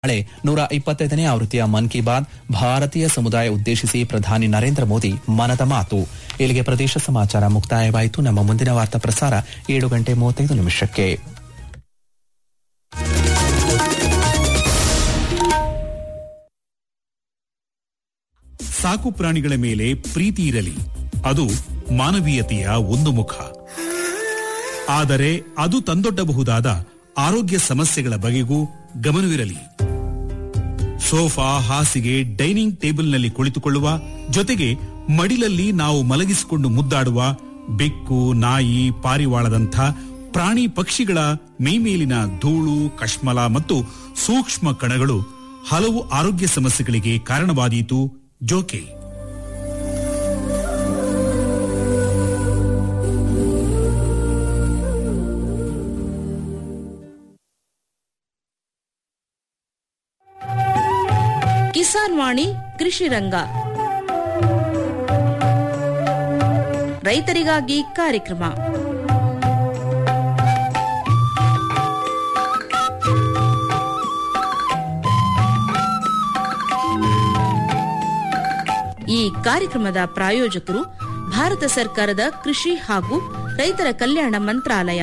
ನಾಳೆ ನೂರ ಇಪ್ಪತ್ತೈದನೇ ಆವೃತ್ತಿಯ ಮನ್ ಕಿ ಬಾತ್ ಭಾರತೀಯ ಸಮುದಾಯ ಉದ್ದೇಶಿಸಿ ಪ್ರಧಾನಿ ನರೇಂದ್ರ ಮೋದಿ ಮನದ ಮಾತು ಇಲ್ಲಿಗೆ ಪ್ರದೇಶ ಸಮಾಚಾರ ಮುಕ್ತಾಯವಾಯಿತು ನಮ್ಮ ಮುಂದಿನ ವಾರ್ತಾ ಪ್ರಸಾರ ಏಳು ಗಂಟೆ ಮೂವತ್ತೈದು ನಿಮಿಷಕ್ಕೆ ಸಾಕು ಪ್ರಾಣಿಗಳ ಮೇಲೆ ಪ್ರೀತಿ ಇರಲಿ ಅದು ಮಾನವೀಯತೆಯ ಒಂದು ಮುಖ ಆದರೆ ಅದು ತಂದೊಡ್ಡಬಹುದಾದ ಆರೋಗ್ಯ ಸಮಸ್ಯೆಗಳ ಬಗೆಗೂ ಗಮನವಿರಲಿ ಸೋಫಾ ಹಾಸಿಗೆ ಡೈನಿಂಗ್ ಟೇಬಲ್ನಲ್ಲಿ ಕುಳಿತುಕೊಳ್ಳುವ ಜೊತೆಗೆ ಮಡಿಲಲ್ಲಿ ನಾವು ಮಲಗಿಸಿಕೊಂಡು ಮುದ್ದಾಡುವ ಬೆಕ್ಕು ನಾಯಿ ಪಾರಿವಾಳದಂಥ ಪ್ರಾಣಿ ಪಕ್ಷಿಗಳ ಮೈಮೇಲಿನ ಧೂಳು ಕಶ್ಮಲ ಮತ್ತು ಸೂಕ್ಷ್ಮ ಕಣಗಳು ಹಲವು ಆರೋಗ್ಯ ಸಮಸ್ಯೆಗಳಿಗೆ ಕಾರಣವಾದೀತು ಜೋಕೆ ಕಿಸಾನ್ ವಾಣಿ ಕೃಷಿ ರಂಗ ರೈತರಿಗಾಗಿ ಕಾರ್ಯಕ್ರಮ ಈ ಕಾರ್ಯಕ್ರಮದ ಪ್ರಾಯೋಜಕರು ಭಾರತ ಸರ್ಕಾರದ ಕೃಷಿ ಹಾಗೂ ರೈತರ ಕಲ್ಯಾಣ ಮಂತ್ರಾಲಯ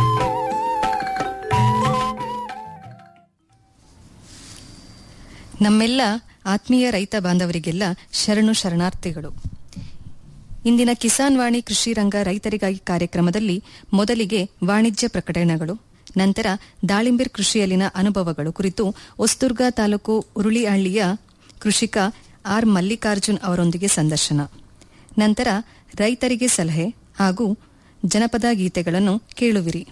ನಮ್ಮೆಲ್ಲ ಆತ್ಮೀಯ ರೈತ ಬಾಂಧವರಿಗೆಲ್ಲ ಶರಣು ಶರಣಾರ್ಥಿಗಳು ಇಂದಿನ ಕಿಸಾನ್ ವಾಣಿ ಕೃಷಿ ರಂಗ ರೈತರಿಗಾಗಿ ಕಾರ್ಯಕ್ರಮದಲ್ಲಿ ಮೊದಲಿಗೆ ವಾಣಿಜ್ಯ ಪ್ರಕಟಣೆಗಳು ನಂತರ ದಾಳಿಂಬೆರ್ ಕೃಷಿಯಲ್ಲಿನ ಅನುಭವಗಳು ಕುರಿತು ಹೊಸದುರ್ಗ ತಾಲೂಕು ಉರುಳಿಹಳ್ಳಿಯ ಕೃಷಿಕ ಆರ್ ಮಲ್ಲಿಕಾರ್ಜುನ್ ಅವರೊಂದಿಗೆ ಸಂದರ್ಶನ ನಂತರ ರೈತರಿಗೆ ಸಲಹೆ ಹಾಗೂ ಜನಪದ ಗೀತೆಗಳನ್ನು ಕೇಳುವಿರಿ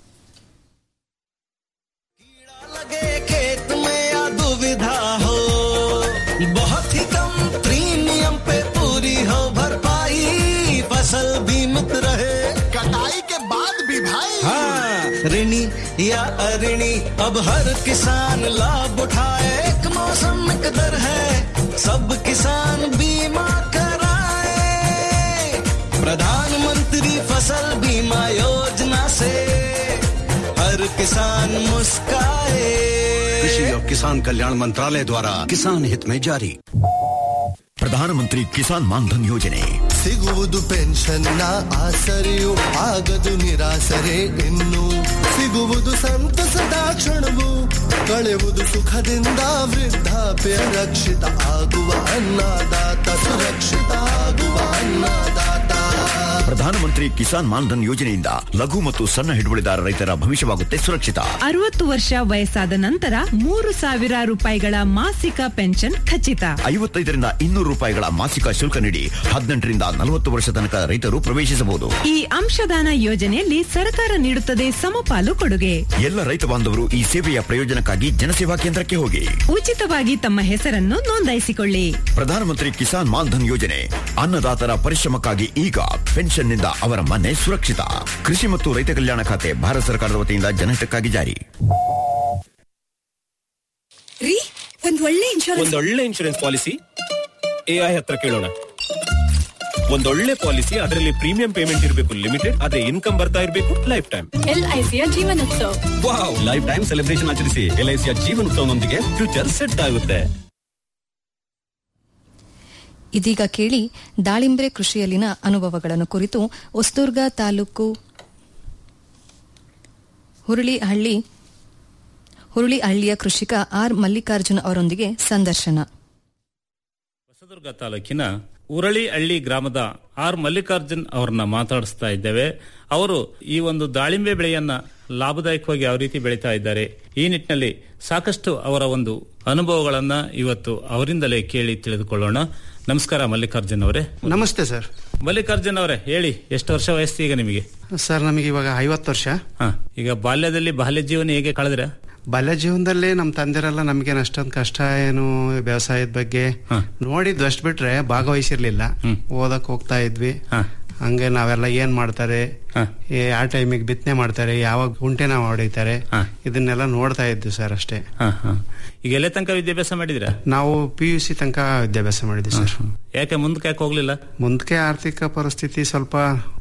लगे खेत में या दुविधा हो बहुत ही कम प्रीमियम पे पूरी हो भरपाई फसल बीमित रहे कटाई के बाद भी भाई हाँ ऋणी या अऋणी अब हर किसान लाभ उठाए एक मौसम एक दर है सब किसान बीमा कराए प्रधानमंत्री फसल बीमा योजना से हर किसान मुस्काए कृषि और किसान कल्याण मंत्रालय द्वारा किसान हित में जारी ಪ್ರಧಾನಮಂತ್ರಿ ಕಿಸಾನ್ ಮಾನ್ಧನ್ ಯೋಜನೆ ಸಿಗುವುದು ಪೆನ್ಷನ್ನ ಆಸರೆಯು ಆಗದು ನಿರಾಸರೆ ಇನ್ನು ಸಿಗುವುದು ಸಂತಸದ ಕ್ಷಣವು ಕಳೆಯುವುದು ಸುಖದಿಂದ ವೃದ್ಧಾಪ್ಯ ರಕ್ಷಿತ ಆಗುವ ಅನ್ನದಾತ ಸುರಕ್ಷಿತ ಆಗುವ ಅನ್ನದಾತ ಪ್ರಧಾನಮಂತ್ರಿ ಕಿಸಾನ್ ಮಾನ್ಧನ್ ಯೋಜನೆಯಿಂದ ಲಘು ಮತ್ತು ಸಣ್ಣ ಹಿಡುವಳಿದಾರ ರೈತರ ಭವಿಷ್ಯವಾಗುತ್ತೆ ಸುರಕ್ಷಿತ ಅರವತ್ತು ವರ್ಷ ವಯಸ್ಸಾದ ನಂತರ ಮೂರು ಸಾವಿರ ರೂಪಾಯಿಗಳ ಮಾಸಿಕ ಪೆನ್ಷನ್ ಖಚಿತ ಐವತ್ತೈದರಿಂದ ಇನ್ನೂರು ರೂಪಾಯಿಗಳ ಮಾಸಿಕ ಶುಲ್ಕ ನೀಡಿ ಹದಿನೆಂಟರಿಂದ ನಲವತ್ತು ವರ್ಷ ತನಕ ರೈತರು ಪ್ರವೇಶಿಸಬಹುದು ಈ ಅಂಶದಾನ ಯೋಜನೆಯಲ್ಲಿ ಸರ್ಕಾರ ನೀಡುತ್ತದೆ ಸಮಪಾಲು ಕೊಡುಗೆ ಎಲ್ಲ ರೈತ ಬಾಂಧವರು ಈ ಸೇವೆಯ ಪ್ರಯೋಜನಕ್ಕಾಗಿ ಜನಸೇವಾ ಕೇಂದ್ರಕ್ಕೆ ಹೋಗಿ ಉಚಿತವಾಗಿ ತಮ್ಮ ಹೆಸರನ್ನು ನೋಂದಾಯಿಸಿಕೊಳ್ಳಿ ಪ್ರಧಾನಮಂತ್ರಿ ಕಿಸಾನ್ ಮಾನ್ಧನ್ ಯೋಜನೆ ಅನ್ನದಾತರ ಪರಿಶ್ರಮಕ್ಕಾಗಿ ಈಗ ಪೆನ್ಷನ್ನಿಂದ ಅವರ ಮನೆ ಸುರಕ್ಷಿತ ಕೃಷಿ ಮತ್ತು ರೈತ ಕಲ್ಯಾಣ ಖಾತೆ ಭಾರತ ಸರ್ಕಾರದ ವತಿಯಿಂದ ಜನಹಿತಕ್ಕಾಗಿ ಜಾರಿ ರೀ ಒಂದ್ ಒಳ್ಳೆ ಇನ್ಶೂರೆನ್ಸ್ ಒಂದೊಳ್ಳೆ ಇನ್ಶೂರೆನ್ಸ್ ಪಾಲಿಸಿ ಎಐ ಹತ್ರ ಕೇಳೋಣ ಒಂದೊಳ್ಳೆ ಪಾಲಿಸಿ ಅದರಲ್ಲಿ ಪ್ರೀಮಿಯಂ ಪೇಮೆಂಟ್ ಇರಬೇಕು ಲಿಮಿಟೆಡ್ ಅದೇ ಇನ್ಕಮ್ ಬರ್ತಾ ಇರಬೇಕು ಲೈಫ್ ಟೈಮ್ ಎಲ್ಐಸಿಯ ಜೀವನೋತ್ಸವ ವಾವ್ ಲೈಫ್ ಟೈಮ್ ಸೆಲೆಬ್ರೇಷನ್ ಆಚರಿಸಿ ಎಲ್ಐಸಿಯ ಜೀವನೋತ್ಸವನೊಂದಿಗೆ ಫ್ಯೂಚರ್ ಸೆಟ್ ಆಗುತ್ತೆ ಇದೀಗ ಕೇಳಿ ದಾಳಿಂಬ್ರೆ ಕೃಷಿಯಲ್ಲಿನ ಅನುಭವಗಳನ್ನು ಕುರಿತು ಹೊಸದುರ್ಗ ತಾಲೂಕು ಹುರುಳಿಹಳ್ಳಿ ಹುರುಳಿಹಳ್ಳಿಯ ಕೃಷಿಕ ಆರ್ ಮಲ್ಲಿಕಾರ್ಜುನ್ ಅವರೊಂದಿಗೆ ಸಂದರ್ಶನ ಹೊಸದುರ್ಗ ತಾಲೂಕಿನ ಉರಳಿ ಹಳ್ಳಿ ಗ್ರಾಮದ ಆರ್ ಮಲ್ಲಿಕಾರ್ಜುನ್ ಅವರನ್ನ ಮಾತಾಡಿಸ್ತಾ ಇದ್ದೇವೆ ಅವರು ಈ ಒಂದು ದಾಳಿಂಬೆ ಬೆಳೆಯನ್ನ ಲಾಭದಾಯಕವಾಗಿ ಯಾವ ರೀತಿ ಬೆಳೀತಾ ಇದ್ದಾರೆ ಈ ನಿಟ್ಟಿನಲ್ಲಿ ಸಾಕಷ್ಟು ಅವರ ಒಂದು ಅನುಭವಗಳನ್ನ ಇವತ್ತು ಅವರಿಂದಲೇ ಕೇಳಿ ತಿಳಿದುಕೊಳ್ಳೋಣ ನಮಸ್ಕಾರ ಮಲ್ಲಿಕಾರ್ಜುನ್ ಅವರೇ ನಮಸ್ತೆ ಸರ್ ಮಲ್ಲಿಕಾರ್ಜುನ್ ಅವರೇ ಹೇಳಿ ಎಷ್ಟು ವರ್ಷ ವಯಸ್ಸು ಈಗ ನಿಮಗೆ ಸರ್ ನಮಗೆ ಇವಾಗ ಐವತ್ತು ವರ್ಷ ಹಾ ಈಗ ಬಾಲ್ಯದಲ್ಲಿ ಬಾಲ್ಯ ಜೀವನ ಹೇಗೆ ಕಳೆದ್ರೆ ಬಾಲ್ಯ ಜೀವನದಲ್ಲಿ ನಮ್ಮ ತಂದೆರೆಲ್ಲ ನಮ್ಗೇನು ಅಷ್ಟೊಂದು ಕಷ್ಟ ಏನು ವ್ಯವಸಾಯದ ಬಗ್ಗೆ ನೋಡಿದ್ವು ಅಷ್ಟು ಬಿಟ್ರೆ ಭಾಗವಹಿಸಿರ್ಲಿಲ್ಲ ಓದಕ್ ಹೋಗ್ತಾ ಇದ್ವಿ ಹಂಗೆ ನಾವೆಲ್ಲ ಏನ್ ಮಾಡ್ತಾರೆ ಏ ಆ ಟೈಮಿಗೆ ಬಿತ್ತನೆ ಮಾಡ್ತಾರೆ ಯಾವಾಗ ಗುಂಟೆನ ಹೊಡಿತಾರೆ ಇದನ್ನೆಲ್ಲ ನೋಡ್ತಾ ಇದ್ವಿ ಸರ್ ಅಷ್ಟೇ ಹಾ ಹಾ ಈಗ ಎಲ್ಲೇ ತನಕ ವಿದ್ಯಾಭ್ಯಾಸ ಮಾಡಿದ್ರ ನಾವು ಪಿ ಯು ಸಿ ತನಕ ವಿದ್ಯಾಭ್ಯಾಸ ಮಾಡಿದ್ವಿ ಸರ್ ಯಾಕೆ ಮುಂದಕ್ಕೆ ಯಾಕೆ ಹೋಗ್ಲಿಲ್ಲ ಮುಂದಕ್ಕೆ ಆರ್ಥಿಕ ಪರಿಸ್ಥಿತಿ ಸ್ವಲ್ಪ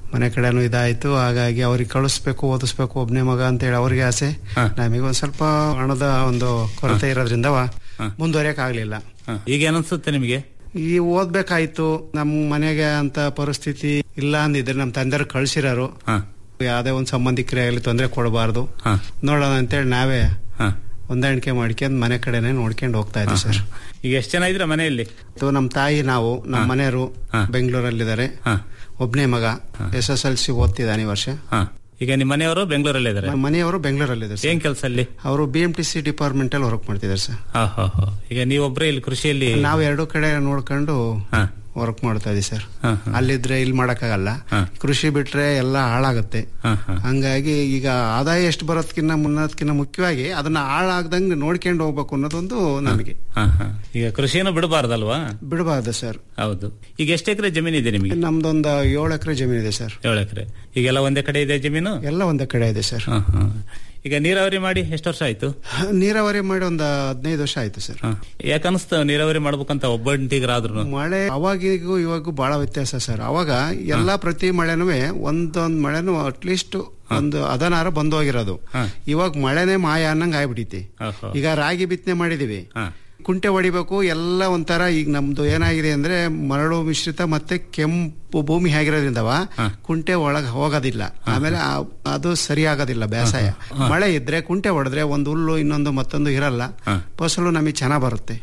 ಮನೆ ಕಡೆನೂ ಇದಾಯ್ತು ಹಾಗಾಗಿ ಅವ್ರಿಗೆ ಕಳಿಸ್ಬೇಕು ಓದಿಸ್ಬೇಕು ಒಬ್ನೇ ಮಗ ಅಂತೇಳಿ ಅವ್ರಿಗೆ ಆಸೆ ನಮಗೆ ಒಂದ್ ಸ್ವಲ್ಪ ಹಣದ ಒಂದು ಕೊರತೆ ಇರೋದ್ರಿಂದ ಮುಂದುವರಿಯಕ್ ಆಗ್ಲಿಲ್ಲ ಹ. ಈಗ ಏನನ್ಸುತ್ತೆ ನಿಮಗೆ ಈ ಓದ್ಬೇಕಾಯ್ತು ನಮ್ ಮನೆಗೆ ಅಂತ ಪರಿಸ್ಥಿತಿ ಇಲ್ಲ ಅಂದಿದ್ರೆ ನಮ್ ತಂದೆಯವ್ರು ಕಳ್ಸಿರೋರು ಯಾವ್ದೇ ಒಂದ್ ಸಂಬಂಧಿಕರೇ ಆಗಲಿ ತೊಂದರೆ ಕೊಡಬಾರ್ದು ನೋಡೋಣ ಅಂತೇಳಿ ನಾವೇ ಹೊಂದಾಣಿಕೆ ಮಾಡ್ಕೊಂಡ್ ಮನೆ ಕಡೆನೆ ನೋಡ್ಕೊಂಡು ಹೋಗ್ತಾ ಇದ್ದೀವಿ ಸರ್ ಈಗ ಎಷ್ಟು ಜನ ಇದ್ರ ಮನೆಯಲ್ಲಿ ಇದು ನಮ್ ತಾಯಿ ನಾವು ನಮ್ಮ ಮನೆಯವರು ಬೆಂಗಳೂರಲ್ಲಿದ್ದಾರೆ ಒಬ್ನೇ ಮಗ ಎಸ್ ಎಸ್ ಎಲ್ ಸಿ ಓದ್ತಿದ್ದಾನೆ ಈ ವರ್ಷ ಹ. ಈಗ ನಿಮ್ಮ ಮನೆಯವರು ಬೆಂಗಳೂರಲ್ಲೇ ಇದಾರೆ ನಮ್ಮ ಮನೆಯವರು ಬೆಂಗಳೂರಲ್ಲಿದ್ದಾರೆ ಏನ್ ಕೆಲಸ ಅಲ್ಲಿ ಅವರು B M T C department ಅಲ್ಲಿ ವರ್ಕ್ ಮಾಡ್ತಿದ್ದಾರೆ ಸರ್ ಹ, ಹ, ಹ. ಈಗ ನೀವೊಬ್ರೇ ಇಲ್ಲಿ ಕೃಷಿಯಲ್ಲಿ ನಾವು ಎರಡು ಕಡೆ ನೋಡ್ಕೊಂಡು ವರ್ಕ್ ಮಾಡ್ತಾ ಇದೀವಿ ಸರ್ ಅಲ್ಲಿದ್ರೆ ಇಲ್ಲಿ ಮಾಡಕ್ಕಾಗಲ್ಲ ಕೃಷಿ ಬಿಟ್ರೆ ಎಲ್ಲ ಹಾಳಾಗುತ್ತೆ ಹಂಗಾಗಿ ಈಗ ಆದಾಯ ಎಷ್ಟು ಬರೋದ್ಕಿನ್ನ ಮುನ್ನೋದ್ಕಿನ್ನ ಮುಖ್ಯವಾಗಿ ಅದನ್ನ ಹಾಳಾಗ್ದಂಗೆ ನೋಡ್ಕೊಂಡು ಹೋಗ್ಬೇಕು ಅನ್ನೋದೊಂದು ನಮಗೆ ಹ, ಹ. ಈಗ ಕೃಷಿಯನ್ನು ಬಿಡಬಾರ್ದಲ್ವಾ ಬಿಡಬಾರ್ದು ಸರ್ ಹೌದು ಈಗ ಎಷ್ಟು ಎಕರೆ ಜಮೀನು ಇದೆ ನಿಮಗೆ ನಮ್ದೊಂದು ಏಳು ಎಕರೆ ಜಮೀನು ಇದೆ ಸರ್ ಏಳು ಎಕರೆ ಈಗೆಲ್ಲ ಒಂದೇ ಕಡೆ ಇದೆ ಜಮೀನು ಎಲ್ಲ ಒಂದೇ ಕಡೆ ಇದೆ ಸರ್ ಹ, ಹ. ಈಗ ನೀರಾವರಿ ಮಾಡಿ ಎಷ್ಟು ವರ್ಷ ಆಯ್ತು ನೀರಾವರಿ ಮಾಡಿ ಒಂದು ಹದಿನೈದು ವರ್ಷ ಆಯ್ತು ಸರ್ ಯಾಕನ್ಸ್ತ ನೀರಾವರಿ ಮಾಡ್ಬೇಕಂತ ಒಬ್ಬಂಟಿಗರಾದ್ರು ಮಳೆ ಅವಾಗಿಗೂ ಇವಾಗೂ ಬಹಳ ವ್ಯತ್ಯಾಸ ಸರ್ ಅವಾಗ ಎಲ್ಲಾ ಪ್ರತಿ ಮಳೆನೂ ಒಂದೊಂದ್ ಮಳೆನೂ ಅಟ್ಲೀಸ್ಟ್ ಒಂದು ಅದನಾರ ಬಂದೋಗಿರೋದು ಇವಾಗ ಮಳೆನೇ ಮಾಯ ಅನ್ನಂಗ್ ಆಗ್ಬಿಟ್ಟೈತಿ ಈಗ ರಾಗಿ ಬಿತ್ತನೆ ಮಾಡಿದೀವಿ ಕುಂಟೆ ಹೊಡಿಬೇಕು ಎಲ್ಲ ಒಂಥರ ಈಗ ನಮ್ದು ಏನಾಗಿದೆ ಅಂದ್ರೆ ಮರಳು ಮಿಶ್ರಿತ ಮತ್ತೆ ಕೆಂಪು ಭೂಮಿ ಆಗಿರೋದ್ರಿಂದವ ಕುಂಟೆ ಒಳಗ್ ಹೋಗೋದಿಲ್ಲ ಆಮೇಲೆ ಆ- ಅದು ಸರಿ ಆಗೋದಿಲ್ಲ ಬೇಸಾಯ ಮಳೆ ಇದ್ರೆ ಕುಂಟೆ ಹೊಡೆದ್ರೆ ಒಂದು ಹುಲ್ಲು ಇನ್ನೊಂದು ಮತ್ತೊಂದು ಇರಲ್ಲ ಫಸಲು ನಮಗೆ ಚೆನ್ನಾಗ್ ಬರುತ್ತೆ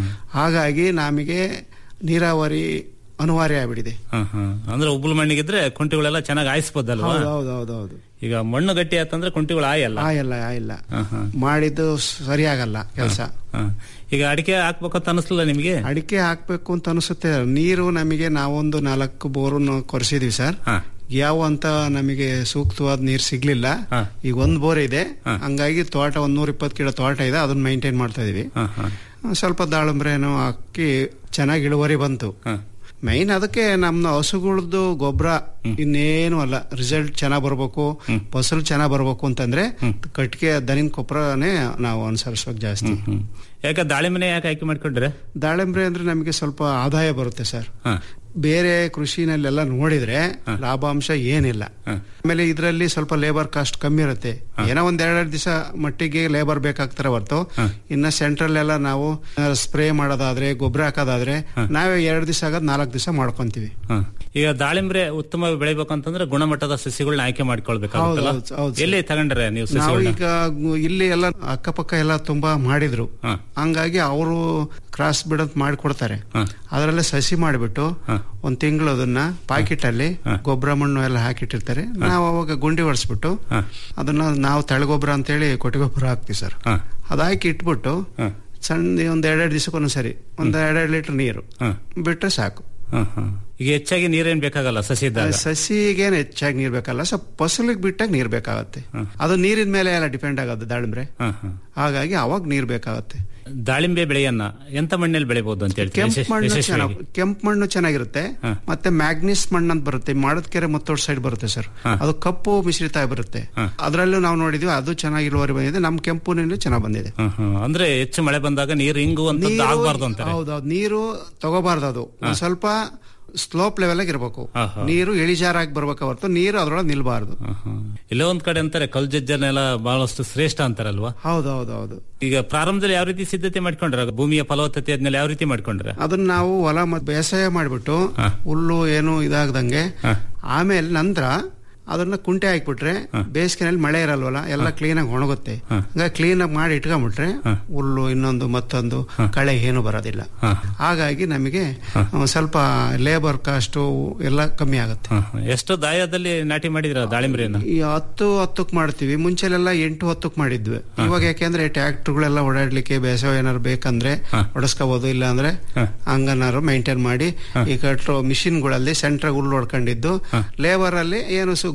ಹಾಗಾಗಿ ನಮಗೆ ನೀರಾವರಿ ಅನಿವಾರ್ಯ ಆಗ್ಬಿಟ್ಟಿದೆ ಹ, ಹ. ಅಂದ್ರೆ ಉಬ್ಬುಲ್ ಮಣ್ಣಿಗಿದ್ರೆ ಕುಂಟಿಗಳೆಲ್ಲ ಚೆನ್ನಾಗಿ ಆಯಿಸ್ಬೋದಲ್ವಾ ಹೌದು ಹೌದು ಹೌದು ಹೌದು ಈಗ ಮಣ್ಣು ಗಟ್ಟಿ ಆತಂದ್ರೆ ಕುಂಟಿಗಳು ಆಯಲ್ಲ ಆಯಲ್ಲ ಆಯಿಲ್ಲ ಹ, ಹ. ಮಾಡಿದ್ದು ಸರಿಯಾಗಲ್ಲ ಕೆಲಸ ಹ. ಈಗ ಅಡಿಕೆ ಹಾಕ್ಬೇಕಂತ ಅನಿಸ್ಲಿಲ್ಲ ನಿಮಗೆ ಅಡಿಕೆ ಹಾಕ್ಬೇಕು ಅಂತ ಅನಿಸುತ್ತೆ ನೀರು ನಮಗೆ ನಾವೊಂದು ನಾಲ್ಕು ಬೋರು ಕೊರೆಸಿದೀವಿ ಸರ್ ಯಾವ ಅಂತ ನಮಗೆ ಸೂಕ್ತವಾದ ನೀರು ಸಿಗ್ಲಿಲ್ಲ ಈಗ ಒಂದ್ ಬೋರ್ ಇದೆ ಹಂಗಾಗಿ ತೋಟ ಒಂದ್ ನೂರ ಇಪ್ಪತ್ತು ಕಿಲೋ ತೋಟ ಇದೆ ಅದನ್ನ ಮೈಂಟೈನ್ ಮಾಡ್ತಾ ಇದೀವಿ ಸ್ವಲ್ಪ ದಾಳಂಬ್ರೆನೂ ಹಾಕಿ ಚೆನ್ನಾಗಿ ಇಳುವರಿ ಬಂತು ಮೈನ್ ಅದಕ್ಕೆ ನಮ್ಮ ಹಸುಗಳದ್ದು ಗೊಬ್ಬರ ಇನ್ನೇನು ಅಲ್ಲ ರಿಸಲ್ಟ್ ಚೆನ್ನಾಗ್ ಬರ್ಬೇಕು ಫಸಲು ಚೆನ್ನಾಗ್ ಬರ್ಬೇಕು ಅಂತಂದ್ರೆ ಕಟ್ಟಿಗೆ ದನಿನ ಗೊಬ್ಬರನೇ ನಾವು ಅನುಸರಿಸೋಕ್ ಜಾಸ್ತಿ ಯಾಕೆ ದಾಳಿಂಬೆನೆ ಯಾಕೆ ಆಯ್ಕೆ ಮಾಡ್ಕೊಂಡ್ರೆ ದಾಳಿಂಬ್ರೆ ಅಂದ್ರೆ ನಮಗೆ ಸ್ವಲ್ಪ ಆದಾಯ ಬರುತ್ತೆ ಸರ್ ಬೇರೆ ಕೃಷಿನಲ್ಲೆಲ್ಲ ನೋಡಿದ್ರೆ ಲಾಭಾಂಶ ಏನಿಲ್ಲ ಆಮೇಲೆ ಇದರಲ್ಲಿ ಸ್ವಲ್ಪ ಲೇಬರ್ ಕಾಸ್ಟ್ ಕಮ್ಮಿ ಇರುತ್ತೆ ಏನೋ ಒಂದ್ ಎರಡೆರಡು ದಿವಸ ಮಟ್ಟಿಗೆ ಲೇಬರ್ ಬೇಕಾಗ್ತಾರೆ ಹೊರತು ಇನ್ನ ಸೆಂಟ್ರಲ್ ಎಲ್ಲ ನಾವು ಸ್ಪ್ರೇ ಮಾಡೋದಾದ್ರೆ ಗೊಬ್ಬರ ಹಾಕೋದಾದ್ರೆ ನಾವೇ ಎರಡು ದಿವಸ ಆಗೋದ್ ನಾಲ್ಕು ದಿವಸ ಮಾಡ್ಕೊಂತೀವಿ ಹ. ಈಗ ದಾಳಿಂಬ್ರೆ ಉತ್ತಮ ಬೆಳಿಬೇಕಂತಂದ್ರೆ ಗುಣಮಟ್ಟದ ಸಸಿಗಳನ್ನ ಆಯ್ಕೆ ಮಾಡ್ಕೊಳ್ಬೇಕಾಗುತ್ತಲ್ಲ ಹೌದು, ಹೌದು, ಸರ್. ಎಲ್ಲಿ ತಗೊಂಡ್ರೆ ನೀವು ನಾವು ಸಸಿಗಳನ್ನ ಈಗ ಗು- ಇಲ್ಲಿ ಎಲ್ಲ ಅಕ್ಕಪಕ್ಕ ಎಲ್ಲ ತುಂಬಾ ಮಾಡಿದ್ರು ಹಂಗಾಗಿ ಅವರು ಕ್ರಾಸ್ ಬಿಡೋದ್ ಮಾಡಿಕೊಡ್ತಾರೆ ಅದರಲ್ಲೇ ಸಸಿ ಮಾಡಿಬಿಟ್ಟು ಒಂದ್ ತಿಂಗಳು ಅದನ್ನ ಪಾಕೆಟ್ ಅಲ್ಲಿ ಗೊಬ್ಬರ ಮಣ್ಣು ಎಲ್ಲ ಹಾಕಿಟ್ಟಿರ್ತಾರೆ ನಾವು ಅವಾಗ ಗುಂಡಿ ಹೊಡ್ಸ್ಬಿಟ್ಟು ಅದನ್ನ ನಾವು ತಳಗೊಬ್ಬರ ಅಂತೇಳಿ ಕೊಟ್ಟಿಗೊಬ್ಬರ ಹಾಕ್ತಿವಿ ಸರ್ ಅದ್ ಹಾಕಿ ಇಟ್ಬಿಟ್ಟು ಸಣ್ಣ ಒಂದ್ ಎರಡೆರಡು ದಿವಸಕ್ಕೊಂದ್ಸರಿ ಒಂದ್ ಎರಡೆರಡು ಲೀಟರ್ ನೀರು ಬಿಟ್ರೆ ಸಾಕು ಹ, ಹ. ಈಗ ಹೆಚ್ಚಾಗಿ ನೀರೇನ್ ಬೇಕಾಗಲ್ಲ ಸಸಿ ಇದ್ದಾಗ ಸಸಿಗೇನು ಹೆಚ್ಚಾಗಿ ನೀರ್ ಬೇಕಲ್ಲ ಸ್ವಲ್ಪ ಫಸಲಿಗೆ ಬಿಟ್ಟಾಗ ನೀರ್ ಬೇಕಾಗತ್ತೆ ಅದು ನೀರಿನ ಮೇಲೆ ಎಲ್ಲ ಡಿಪೆಂಡ್ ಆಗೋದು ದಾಳಿಂಬ್ರೆ ಹ, ಹ. ಹಾಗಾಗಿ ಅವಾಗ ನೀರ್ ಬೇಕಾಗತ್ತೆ ದಾಳಿಂಬೆ ಬೆಳೆಯನ್ನ ಎಂತ ಮಣ್ಣಲ್ಲಿ ಬೆಳಿಬಹುದು ಅಂತ ಹೇಳ್ತೀವಿ ಕೆಂಪು ವಿಶೇಷ- ಮಣ್ಣು ವಿಶೇಷವಾಗಿ? ಚೆನ್ನಾಗಿ ಕೆಂಪು ಮಣ್ಣು ಚೆನ್ನಾಗಿರುತ್ತೆ ಮತ್ತೆ ಮ್ಯಾಗ್ನಿಸ್ ಮಣ್ಣು ಅಂತ ಬರುತ್ತೆ ಮಾಡದಕೆರೆ ಮತ್ತೋಡ್ ಸೈಡ್ ಬರುತ್ತೆ ಸರ್ ಅದು ಕಪ್ಪು ಮಿಶ್ರಿತ ಆಗಿ ಬರುತ್ತೆ ಅದರಲ್ಲೂ ನಾವು ನೋಡಿದ್ವಿ ಅದು ಚೆನ್ನಾಗಿ ಇಳುವರಿ ಬಂದಿದೆ ನಮ್ ಕೆಂಪುನಲ್ಲಿ ಚೆನ್ನಾಗಿ ಬಂದಿದೆ ಹ, ಹ. ಅಂದ್ರೆ ಹೆಚ್ಚು ಮಳೆ ಬಂದಾಗ ನೀರು ಹಿಂಗುವಂತದ್ದು ನೀರು- ಆಗ್ಬಾರ್ದು ಅಂತಾರೆ ಹೌದೌದು ನೀರು ತಗೋಬಾರ್ದು ಅದು ಒಂದ್ ಸ್ವಲ್ಪ ಸ್ಲೋಪ್ ಲೆವೆಲ್ ಆಗಿ ಇರಬೇಕು ಹ, ಹ. ನೀರು ಇಳಿಜಾರಾಗಿ ಬರ್ಬೇಕು ಹೊರತು ನೀರು ಅದ್ರೊಳಗೆ ನಿಲ್ಬಾರ್ದು ಇಲ್ಲೋ ಒಂದ್ ಕಡೆ ಅಂತಾರೆ ಕಲ್ ಜಜ್ಜನೆಲ್ಲ ಬಹಳಷ್ಟು ಶ್ರೇಷ್ಠ ಅಂತಾರಲ್ವಾ ಹೌದೌದೌದು ಈಗ ಪ್ರಾರಂಭದಲ್ಲಿ ಯಾವ ರೀತಿ ಸಿದ್ಧತೆ ಮಾಡ್ಕೊಂಡ್ರೆ ಭೂಮಿಯ ಫಲವತ್ತತೆ ಆದ್ಮೇಲೆ ಯಾವ ರೀತಿ ಮಾಡ್ಕೊಂಡ್ರೆ ಅದನ್ನ ನಾವು ಹೊಲ ಮತ್ತೆ ಬೇಸಾಯ ಮಾಡಿಬಿಟ್ಟು ಹುಲ್ಲು ಏನು ಇದಾಗದಂಗೆ ಆಮೇಲೆ ನಂತರ ಅದನ್ನ ಕುಂಟೆ ಹಾಕ್ಬಿಟ್ರೆ ಬೇಸಿಗೆನಲ್ಲಿ ಮಳೆ ಇರಲ್ವಲ್ಲ ಎಲ್ಲ ಕ್ಲೀನ್ ಆಗಿ ಒಣಗುತ್ತೆ ಹಂಗಾಗಿ ಕ್ಲೀನ್ ಆಗಿ ಮಾಡಿ ಇಟ್ಕೊಂಡ್ಬಿಟ್ರೆ ಹುಲ್ಲು ಇನ್ನೊಂದು ಮತ್ತೊಂದು ಕಳೆ ಏನು ಬರೋದಿಲ್ಲ ಹಾಗಾಗಿ ನಮಗೆ ಒಂದ್ ಸ್ವಲ್ಪ ಲೇಬರ್ ಕಾಸ್ಟ್ ಎಲ್ಲ ಕಮ್ಮಿ ಆಗುತ್ತೆ ಹ, ಹ. ಎಷ್ಟು ದಾಯದಲ್ಲಿ ನಾಟಿ ಮಾಡಿದ್ರ ದಾಳಿಂಬ್ರೆಯನ್ನ ಈ ಹತ್ತು ಹತ್ತಕ್ ಮಾಡ್ತೀವಿ ಮುಂಚೆಲೆಲ್ಲ ಎಂಟು ಹತ್ತಕ್ ಮಾಡಿದ್ವಿ ಇವಾಗ ಯಾಕೆಂದ್ರೆ ಟ್ರ್ಯಾಕ್ಟರ್ಗಳೆಲ್ಲ ಓಡಾಡ್ಲಿಕ್ಕೆ ಬೇಸಾಯ ಏನಾರು ಬೇಕಂದ್ರೆ ಹೊಡಸ್ಕೋಬಹುದು ಇಲ್ಲ ಅಂದ್ರೆ ಹಂಗನಾರು ಮೈಂಟೈನ್ ಮಾಡಿ ಈ ಕಟ್ಟೋ ಮಿಷಿನ್ಗಳಲ್ಲಿ ಸೆಂಟ್ರಾಗ ಹುಲ್ಲು ಹೊಡ್ಕೊಂಡಿದ್ದು ಲೇಬರ್ ಅಲ್ಲಿ ಏನು ಸು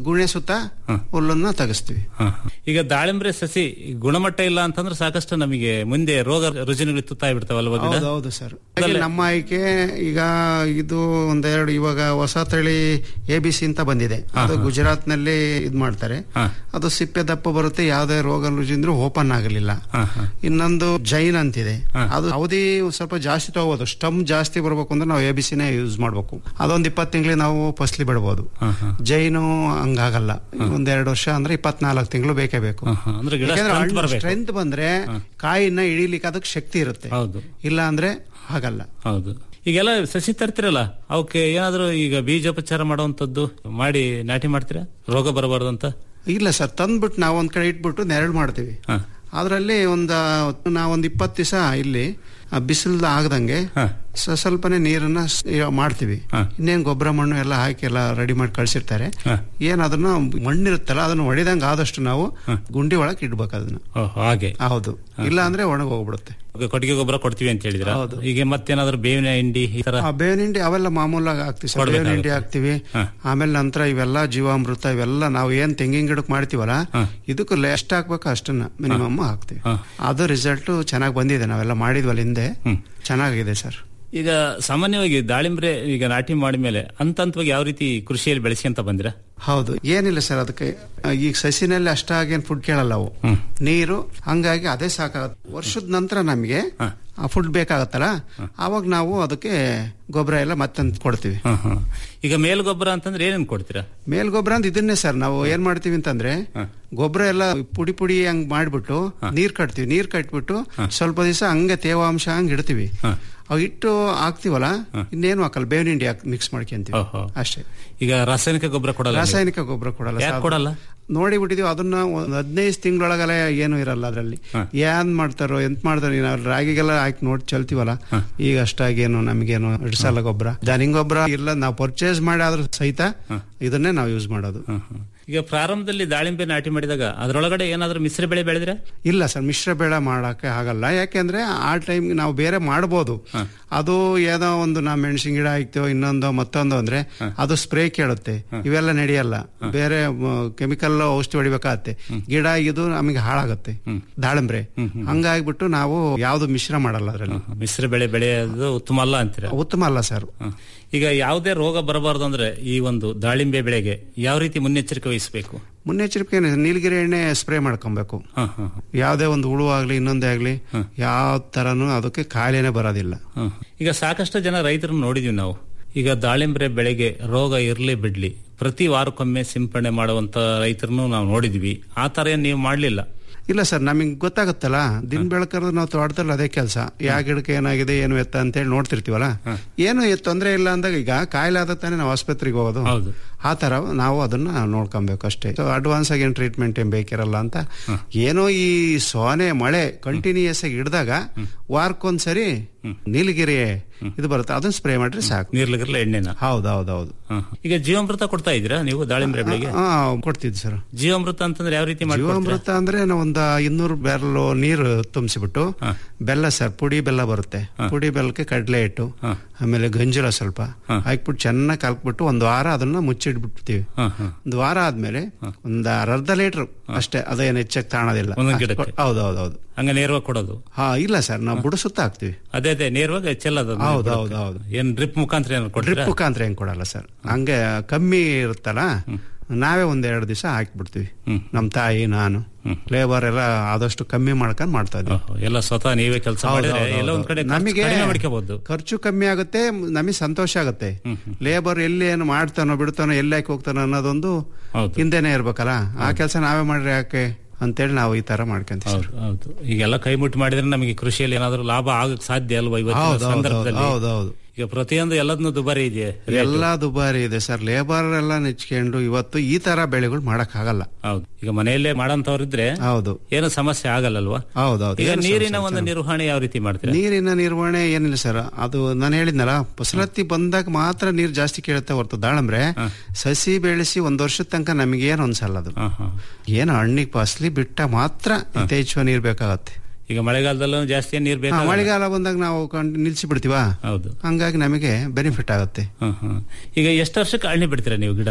ಗುಣೆ ಸುತ್ತ ಹುಲ್ಲನ್ನ ತೆಗಿಸ್ತೀವಿ ಹ. ಈಗ ದಾಳಿಂಬ್ರೆ ಸಸಿ ಗುಣಮಟ್ಟ ಇಲ್ಲ ಅಂತಂದ್ರೆ ಸಾಕಷ್ಟು ನಮಗೆ ಮುಂದೆ ರೋಗ ರುಜಿನಗಳು ತುತ್ತಾಗಿ ಬಿಡ್ತಾವಲ್ವ ಗಿಡ ಹೌದು ಸರ್ ನಮ್ಮ ಆಯ್ಕೆ ಈಗ ಇದು ಒಂದೆರಡು ಇವಾಗ ಹೊಸ ತಳಿ ಎ ಬಿ ಸಿ ಅಂತ ಬಂದಿದೆ ಅದು ಗುಜರಾತ್ ನಲ್ಲಿ ಇದ್ ಮಾಡ್ತಾರೆ ಅದು ಸಿಪ್ಪೆ ದಪ್ಪ ಬರುತ್ತೆ ಯಾವ್ದೇ ರೋಗ ರುಜಿಂದ್ರು ಓಪನ್ ಆಗಲಿಲ್ಲ ಇನ್ನೊಂದು ಜೈನ್ ಅಂತಿದೆ ಅದು ಅವಧಿ ಸ್ವಲ್ಪ ಜಾಸ್ತಿ ತಗೋಬಹುದು ಸ್ಟಮ್ ಜಾಸ್ತಿ ಬರ್ಬೇಕು ಅಂದ್ರೆ ನಾವು ಎ ಬಿ ಸಿನೇ ಯೂಸ್ ಮಾಡ್ಬೇಕು ಅದೊಂದ್ ಇಪ್ಪತ್ತು ತಿಂಗಳಿಗೆ ನಾವು ಫಸ್ಲಿ ಬಿಡ್ಬೋದು ಜೈನು ಹಂಗಾಗಲ್ಲ ಒಂದೆರಡು ವರ್ಷ ಅಂದ್ರೆ ಇಪ್ಪತ್ನಾಲ್ಕು ತಿಂಗಳು ಬೇಕೇ ಬೇಕು ಅಂದ್ರೆ ಗಿಡ strength ಬರ್ಬೇಕು. ಸ್ಟ್ರೆಂತ್ ಬಂದ್ರೆ ಕಾಯಿನ ಇಳಿಲಿಕ್ಕೆ ಅದಕ್ಕೆ ಶಕ್ತಿ ಇರುತ್ತೆ ಹೌದು ಇಲ್ಲ ಅಂದ್ರೆ ಆಗಲ್ಲ ಹೌದು ಈಗೆಲ್ಲ ಸಸಿ ತರ್ತಿರಲ್ಲ ಅವಕ್ಕೆ ಏನಾದ್ರೂ ಈಗ ಬೀಜೋಪಚಾರ ಮಾಡುವಂತದ್ದು ಮಾಡಿ ನಾಟಿ ಮಾಡ್ತೀರಾ ರೋಗ ಬರಬಾರ್ದು ಅಂತ ಇಲ್ಲ ಸರ್ ತಂದ್ಬಿಟ್ಟು ನಾವು ಒಂದ್ ಕಡೆ ಇಟ್ಬಿಟ್ಟು ನೆರಳು ಮಾಡ್ತೀವಿ ಅದರಲ್ಲಿ ಒಂದ ನಾವೊಂದ್ ಇಪ್ಪತ್ತು ದಿವಸ ಇಲ್ಲಿ ಬಿಸಿಲು ಆಗದಂಗೆ ಸ- ಸ್ವಲ್ಪನೇ ನೀರನ್ನ ಸ್- ಇ- ಮಾಡ್ತೀವಿ ಇನ್ನೇನ್ ಗೊಬ್ಬರ ಮಣ್ಣು ಎಲ್ಲ ಹಾಕಿ ಎಲ್ಲ ರೆಡಿ ಮಾಡಿ ಕಳ್ಸಿರ್ತಾರೆ ಏನ್ ಅದನ್ನ ಮಣ್ಣಿರುತ್ತಲ್ಲ ಅದನ್ನ ಹೊಡಿದಂಗ ಆದಷ್ಟು ನಾವು ಗುಂಡಿ ಒಳಗೆ ಇಡ್ಬೇಕು ಅದನ್ನ ಓಹ್, ಹಾಗೆ ಹೌದು ಇಲ್ಲ ಅಂದ್ರೆ ಒಣಗ ಹೋಗ್ಬಿಡುತ್ತೆ ಈಗ ಕೊಟ್ಟಿಗೆ ಗೊಬ್ಬರ ಕೊಡ್ತೀವಿ ಅಂತ ಹೇಳಿದ್ರ ಈಗ ಮತ್ತೇನಾದ್ರೂ ಬೇವಿನ ಹಿಂಡಿ ಈ ತರ ಆ ಬೇವಿನ ಹಿಂಡಿ ಅವೆಲ್ಲ ಮಾಮೂಲಾಗಿ ಹಾಕ್ತಿವಿ ಸರ್ ಬೇವಿನ ಹಿಂಡಿ ಹಾಕ್ತಿವಿ ಆಮೇಲೆ ನಂತರ ಇವೆಲ್ಲ ಜೀವಾಮೃತ ಇವೆಲ್ಲ ನಾವು ಏನ್ ತೆಂಗಿನ ಗಿಡಕ್ಕೆ ಮಾಡ್ತೀವಲ್ಲ ಇದಕ್ಕೂ ಎಷ್ಟು ಹಾಕ್ಬೇಕು ಅಷ್ಟನ್ನ ಮಿನಿಮಮ್ ಹಾಕ್ತಿವಿ ಅದು ರಿಸಲ್ಟ್ ಚೆನ್ನಾಗಿ ಬಂದಿದೆ ನಾವೆಲ್ಲ ಮಾಡಿದ್ವಲ್ಲ ಹಿಂದೆ ಚೆನ್ನಾಗಿದೆ ಸರ್ ಈಗ ಸಾಮಾನ್ಯವಾಗಿ ದಾಳಿಂಬ್ರೆ ಈಗ ನಾಟಿ ಮಾಡಿದ್ಮೇಲೆ ಹಂತ ಹಂತವಾಗಿ ಯಾವ ರೀತಿ ಕೃಷಿಯಲ್ಲಿ ಬೆಳೆಸ್ಕೊಂತ ಬಂದಿರಾ ಹೌದು ಏನಿಲ್ಲ ಸರ್ ಅದಕ್ಕೆ ಆ, ಈಗ ಸಸಿನಲ್ಲಿ ಅಷ್ಟಾಗೇನ್ ಫುಡ್ ಕೇಳಲ್ಲ ಅವು ನೀರು ಹಂಗಾಗಿ ಅದೇ ಸಾಕಾಗತ್ತೆ ವರ್ಷದ ನಂತರ ನಮಗೆ ಆ ಫುಡ್ ಬೇಕಾಗತ್ತಲ್ಲ ಅವಾಗ ನಾವು ಅದಕ್ಕೆ ಗೊಬ್ಬರ ಎಲ್ಲ ಮತ್ತೊಂದು ಕೊಡ್ತೀವಿ ಈಗ ಮೇಲ್ ಗೊಬ್ಬರ ಅಂತಂದ್ರೆ ಏನೇನ್ ಕೊಡ್ತೀರಾ ಮೇಲ್ ಗೊಬ್ಬರ ಅಂತ ಇದನ್ನೇ ಸರ್ ನಾವು ಏನ್ ಮಾಡ್ತೀವಿ ಅಂತಂದ್ರೆ ಗೊಬ್ಬರ ಎಲ್ಲ ಪುಡಿ ಪುಡಿ ಹಂಗ್ ಮಾಡ್ಬಿಟ್ಟು ನೀರ್ ಕಟ್ತೀವಿ ನೀರ್ ಕಟ್ಬಿಟ್ಟು ಸ್ವಲ್ಪ ದಿವಸ ಹಂಗೆ ತೇವಾಂಶ ಹಂಗ್ ಇಡ್ತೀವಿ ಅವು ಇಟ್ಟು ಹಾಕ್ತಿವಲ್ಲ ಇನ್ನೇನು ಹಾಕಲ್ಲ ಬೇವಿನ ಹಿಂಡಿ ಹಾಕಿ ಮಿಕ್ಸ್ ಮಾಡ್ಕೊಂತೀವಿ ಅಷ್ಟೇ ಈಗ ರಾಸಾಯನಿಕ ಗೊಬ್ಬರ ಕೊಡಲ್ಲ ನೀವು? ರಾಸಾಯನಿಕ ಗೊಬ್ಬರ ಕೊಡಲ್ಲ ಯಾಕ್ ಸರ್. ಕೊಡಲ್ಲ? ನೋಡಿ ಬಿಟ್ಟಿದೀವಿ ಅದನ್ನ ಒಂದ್ ಹದಿನೈದು ತಿಂಗಳೊಳಗಲ್ಲ ಏನು ಇರಲ್ಲ ಅದ್ರಲ್ಲಿ ಏನ್ ಮಾಡ್ತಾರೋ ಎಂತ ಮಾಡ್ತಾರೋ ನಾವು ರಾಗಿಗೆಲ್ಲ ಹಾಕಿ ನೋಡಿ ಚಲ್ತೀವಲ್ಲ ಈಗ ಅಷ್ಟಾಗಿ ಏನು ನಮಗೇನು ಇಡ್ಸಲ್ಲ ಗೊಬ್ಬರ ದನಿಂಗ್ ಗೊಬ್ಬರ ಇಲ್ಲ ನಾವು ಪರ್ಚೇಸ್ ಮಾಡಿ ಆದ್ರೂ ಸಹಿತ ಇದನ್ನೇ ನಾವು ಯೂಸ್ ಮಾಡೋದು ಈಗ ಪ್ರಾರಂಭದಲ್ಲಿ ದಾಳಿಂಬೆ ನಾಟಿ ಮಾಡಿದಾಗ ಅದ್ರೊಳಗಡೆ ಏನಾದ್ರೂ ಮಿಶ್ರ ಬೆಳೆ ಬೆಳೆದ್ರೆ ಇಲ್ಲ ಸರ್ ಮಿಶ್ರ ಬೇಡ ಮಾಡಕ್ಕೆ ಆಗಲ್ಲ ಯಾಕೆಂದ್ರೆ ಆ ಟೈಮ್ ನಾವು ಬೇರೆ ಮಾಡ್ಬೋದು ಅದು ಏನೋ ಒಂದು ನಾ ಮೆಣಸಿನ ಗಿಡ ಹಾಕ್ತೇವೆ ಇನ್ನೊಂದು ಮತ್ತೊಂದು ಅಂದ್ರೆ ಅದು ಸ್ಪ್ರೇ ಕೇಳುತ್ತೆ ಇವೆಲ್ಲ ನಡೆಯಲ್ಲ ಬೇರೆ ಕೆಮಿಕಲ್ ಔಷಧಿ ಹೊಡಿಬೇಕಾಗತ್ತೆ ಗಿಡ ಇದು ನಮಗೆ ಹಾಳಾಗುತ್ತೆ ದಾಳಿಂಬ್ರೆ ಹಂಗಾಗ್ಬಿಟ್ಟು ನಾವು ಯಾವ್ದು ಮಿಶ್ರ ಮಾಡಲ್ಲ ಅದರಲ್ಲಿ ಮಿಶ್ರ ಬೆಳೆ ಬೆಳೆಯೋದು ಉತ್ತಮ ಅಲ್ಲ ಅಂತೀರಾ ಉತ್ತಮ ಅಲ್ಲ ಸರ್ ಈಗ ಯಾವುದೇ ರೋಗ ಬರಬಾರ್ದು ಅಂದ್ರೆ ಈ ಒಂದು ದಾಳಿಂಬೆ ಬೆಳೆಗೆ ಯಾವ ರೀತಿ ಮುನ್ನೆಚ್ಚರಿಕೆ ವಹಿಸಬೇಕು ಮುನ್ನೆಚ್ಚರಿಕೆ ಏನು? ನೀಲಗಿರಿ ಎಣ್ಣೆ ಸ್ಪ್ರೇ ಮಾಡ್ಕೊಬೇಕು ಯಾವ್ದೇ ಒಂದು ಹುಳು ಆಗ್ಲಿ ಇನ್ನೊಂದೇ ಆಗ್ಲಿ ಯಾವ ತರನು ಅದಕ್ಕೆ ಕಾಯಿಲೆನೆ ಬರೋದಿಲ್ಲ ಈಗ ಸಾಕಷ್ಟು ಜನ ರೈತರನ್ನು ನೋಡಿದೀವಿ ನಾವು ಈಗ ದಾಳಿಂಬೆ ಬೆಳೆಗೆ ರೋಗ ಇರ್ಲಿ ಬಿಡ್ಲಿ ಪ್ರತಿ ವಾರಕ್ಕೊಮ್ಮೆ ಸಿಂಪಡಣೆ ಮಾಡುವಂತ ರೈತರನ್ನು ನಾವು ನೋಡಿದ್ವಿ ಆ ತರ ಏನ್ ನೀವು ಮಾಡ್ಲಿಲ್ಲ ಇಲ್ಲ ಸರ್ ನಮಗೆ ಗೊತ್ತಾಗುತ್ತಲ್ಲ ದಿನ ಬೆಳಕರ್ದು ನಾವು ತೋಟದಲ್ಲಿ ಅದೇ ಕೆಲಸ ಯಾವ ಗಿಡಕ್ಕೆ ಏನಾಗಿದೆ ಏನು ಎತ್ತ ಅಂತ ಹೇಳಿ ನೋಡ್ತಿರ್ತೀವಲ್ಲ ಏನು ಎ- ತೊಂದ್ರೆ ಇಲ್ಲ ಅಂದಾಗ ಈಗ ಕಾಯಿಲೆ ಆದ ತಾನೇ ನಾವು ಆಸ್ಪತ್ರೆಗೆ ಹೋಗೋದು ಆ ತರ ನಾವು ಅದನ್ನ ನೋಡ್ಕೊಬೇಕು ಅಷ್ಟೇ ಅಡ್ವಾನ್ಸ್ ಆಗಿ ಏನ್ ಟ್ರೀಟ್ಮೆಂಟ್ ಏನ್ ಬೇಕಿರಲ್ಲ ಅಂತ ಏನೋ ಈ ಸೋನೆ ಮಳೆ ಕಂಟಿನ್ಯೂಸ್ ಆಗಿ ಹಿಡ್ದಾಗ ವಾರಕ್ಕೊಂದ್ಸರಿ ನೀಲಗಿರಿ ಇದು ಬರುತ್ತೆ ಅದನ್ನ ಸ್ಪ್ರೇ ಮಾಡ್ರೆ ಸಾಕು ನೀರ್ಲಗಿರ್ಲ ಎಣ್ಣೆನ ಹೌದು ಹೌದು ಹೌದು ಈಗ ಜೀವಾಮೃತ ಕೊಡ್ತಾ ಇದ್ದೀರಾ ನೀವು ದಾಳಿಂಬೆ ಬೆಳೆಗೆ ಹಾ ಕೊಡ್ತಿದ್ವಿ ಸರ್ ಜೀವಾಮೃತ ಅಂತಂದ್ರೆ ಯಾವ ರೀತಿ ಮಾಡ್ಕೊಡ್ತೀರಾ? ಜೀವಾಮೃತ ಅಂದ್ರೆ ನಾವು ಒಂದು ಇನ್ನೂರು ಬ್ಯಾರಲ್ ನೀರು ತುಂಬಿಸಿಬಿಟ್ಟು ಬೆಲ್ಲ ಸರ್ ಪುಡಿ ಬೆಲ್ಲ ಬರುತ್ತೆ ಪುಡಿ ಬೆಲ್ಲಕ್ಕೆ ಕಡಲೆ ಹಿಟ್ಟು ಆಮೇಲೆ ಗಂಜಲ ಸ್ವಲ್ಪ ಹಾಕ್ಬಿಟ್ಟು ಚೆನ್ನಾಗಿ ಕಲ್ಕ್ಬಿಟ್ಟು ಒಂದು ವಾರ ಅದನ್ನ ಮುಚ್ಚಿಟ್ಬಿಡ್ತೀವಿ ಒಂದು ವಾರ ಆದ್ಮೇಲೆ ಒಂದ್ ಅರ್ಧ ಲೀಟರ್ ಅಷ್ಟೇ ಅದೇನು ಹೆಚ್ಚಾಗಿ ತಾಣೋದಿಲ್ಲ ಒಂದೊಂದ್ ಗಿಡಕ್ಕೆ? ಹೌದು ಹೌದು ಹೌದು ಹಂಗ ನೇರವಾಗಿ ಕೊಡೋದು ಹಾ ಇಲ್ಲ ಸರ್ ನಾವು ಬುಡ ಸುತ್ತ ಹಾಕ್ತಿವಿ ಅದೇ ಅದೇ ನೇರವಾಗಿ ಚೆಲ್ಲೋದು ಅದನ್ನ ಹೌದು, ಬಿಡಕ್ಕೆ. ಹೌದು, ಹೌದು. ಏನ್ ಡ್ರಿಪ್ ಮುಖಾಂತರ ಏನಾದ್ರು ಕೊಡ್ತೀರಾ ಡ್ರಿಪ್ ಮುಖಾಂತರ ಹೆಂಗ್ ಕೊಡಲ್ಲ ಸರ್ ಹಂಗೆ ಕಮ್ಮಿ ಇರುತ್ತಲ್ಲ ನಾವೇ ಒಂದೆರಡು ದಿವಸ ಹಾಕ್ಬಿಡ್ತೀವಿ ನಮ್ ತಾಯಿ ನಾನು ಲೇಬರ್ ಎಲ್ಲ ಆದಷ್ಟು ಕಮ್ಮಿ ಮಾಡ್ಕೊಂಡ್ ಮಾಡ್ತಾ ಇದ್ವಿ ಎಲ್ಲ ಸ್ವತಃ ನೀವೇ ಕೆಲಸ ಹೌದು, ಮಾಡಿದ್ರೆ ಹೌದು, ಎಲ್ಲ ಒಂದ್ ಹೌದು. ಕಡೆ ಖರ್ಚು ನಮಗೆ ಕಡಿಮೆ ಮಾಡ್ಕೋಬಹುದು ಖರ್ಚು ಕಮ್ಮಿ ಆಗುತ್ತೆ ನಮಗೆ ಸಂತೋಷ ಆಗುತ್ತೆ ಲೇಬರ್ ಎಲ್ಲಿ ಏನು ಮಾಡ್ತಾನೋ ಬಿಡ್ತಾನೋ ಎಲ್ಲಿ ಹಾಕಿ ಹೋಗ್ತಾನೋ ಅನ್ನೋದೊಂದು ಹಿಂದೆನೆ ಇರ್ಬೇಕಲ್ಲ ಆ ಕೆಲಸ ನಾವೇ ಮಾಡ್ರಿ ಯಾಕೆ ಅಂತೇಳಿ ನಾವು ಈ ತರ ಮಾಡ್ಕೊಂತೀವಿ ಸರ್. ಹೌದು ಈಗೆಲ್ಲ ಕೈ ಮುಟ್ಟಿ ಮಾಡಿದ್ರೆ ನಮಗೆ ಕೃಷಿಯಲ್ಲಿ ಏನಾದ್ರು ಲಾಭ ಆಗಕ್ ಸಾಧ್ಯ ಅಲ್ವಾ ಹೌದು, ಇವತ್ತಿನ ಹೌದು, ಸಂದರ್ಭದಲ್ಲಿ ಹೌದು, ಹೌದು. ಈಗ ಪ್ರತಿಯೊಂದು ಎಲ್ಲದನ್ನು ದುಬಾರಿ ಇದೆ rate. ಎಲ್ಲಾ ದುಬಾರಿ ಇದೆ ಸರ್ ಲೇಬರ್ ಎಲ್ಲ ನೆಚ್ಕೊಂಡು ಇವತ್ತು ಈ ತರ ಬೆಳೆಗಳು ಮಾಡಕ್ ಆಗಲ್ಲ ಹೌದು ಈಗ ಮನೆಯಲ್ಲೇ ಮಾಡಂತವ್ರಿದ್ರೆ ಹೌದು ಏನು ಸಮಸ್ಯೆ ಆಗಲ್ಲಲ್ವಾ ಹೌದೌದು ಈಗ ಏನು ನೀರಿನ ಸಮಸ್ಯೆ ಒಂದು ನಿರ್ವಹಣೆ ಯಾವ ರೀತಿ ಮಾಡ್ತೀರಾ ನೀರಿನ ನಿರ್ವಹಣೆ ಏನಿಲ್ಲ ಸರ್ ಅದು ನಾನು ಹೇಳಿದ್ನಲ್ಲ ಫಸಲತ್ತಿ ಬಂದಾಗ ಮಾತ್ರ ನೀರು ಜಾಸ್ತಿ ಕೇಳುತ್ತೆ ಹೊರತು ದಾಳಂಬ್ರೆ ಸಸಿ ಬೆಳೆಸಿ ಒಂದ್ ವರ್ಷದ ತನಕ ನಮಗೆ ಏನು ಅನ್ಸಲ್ಲ ಅದು ಏನು ಹಣ್ಣಿಗೆ ಫಸಲಿ ಬಿಟ್ಟ ಮಾತ್ರ ಯಥೇಚ್ಛ ನೀರ್ ಬೇಕಾಗತ್ತೆ ಈಗ ಮಳೆಗಾಲದಲ್ಲೂ ಜಾಸ್ತಿ ಏನ್ ನೀರ್ ಹಾ, ಬೇಕಾ ಮಳೆಗಾಲ ಬಂದಾಗ ನಾವು ಕಂಡ್- ನಿಲ್ಸಿ ಬಿಡ್ತೀವಾ ಹೌದು ಹಂಗಾಗಿ ನಮಗೆ ಬೆನಿಫಿಟ್ ಆಗುತ್ತೆ ಈಗ ಎಷ್ಟು ವರ್ಷಕ್ಕೆ ಅಳ್ಳಿ ಬಿಡ್ತೀರಾ ನೀವು ಗಿಡನ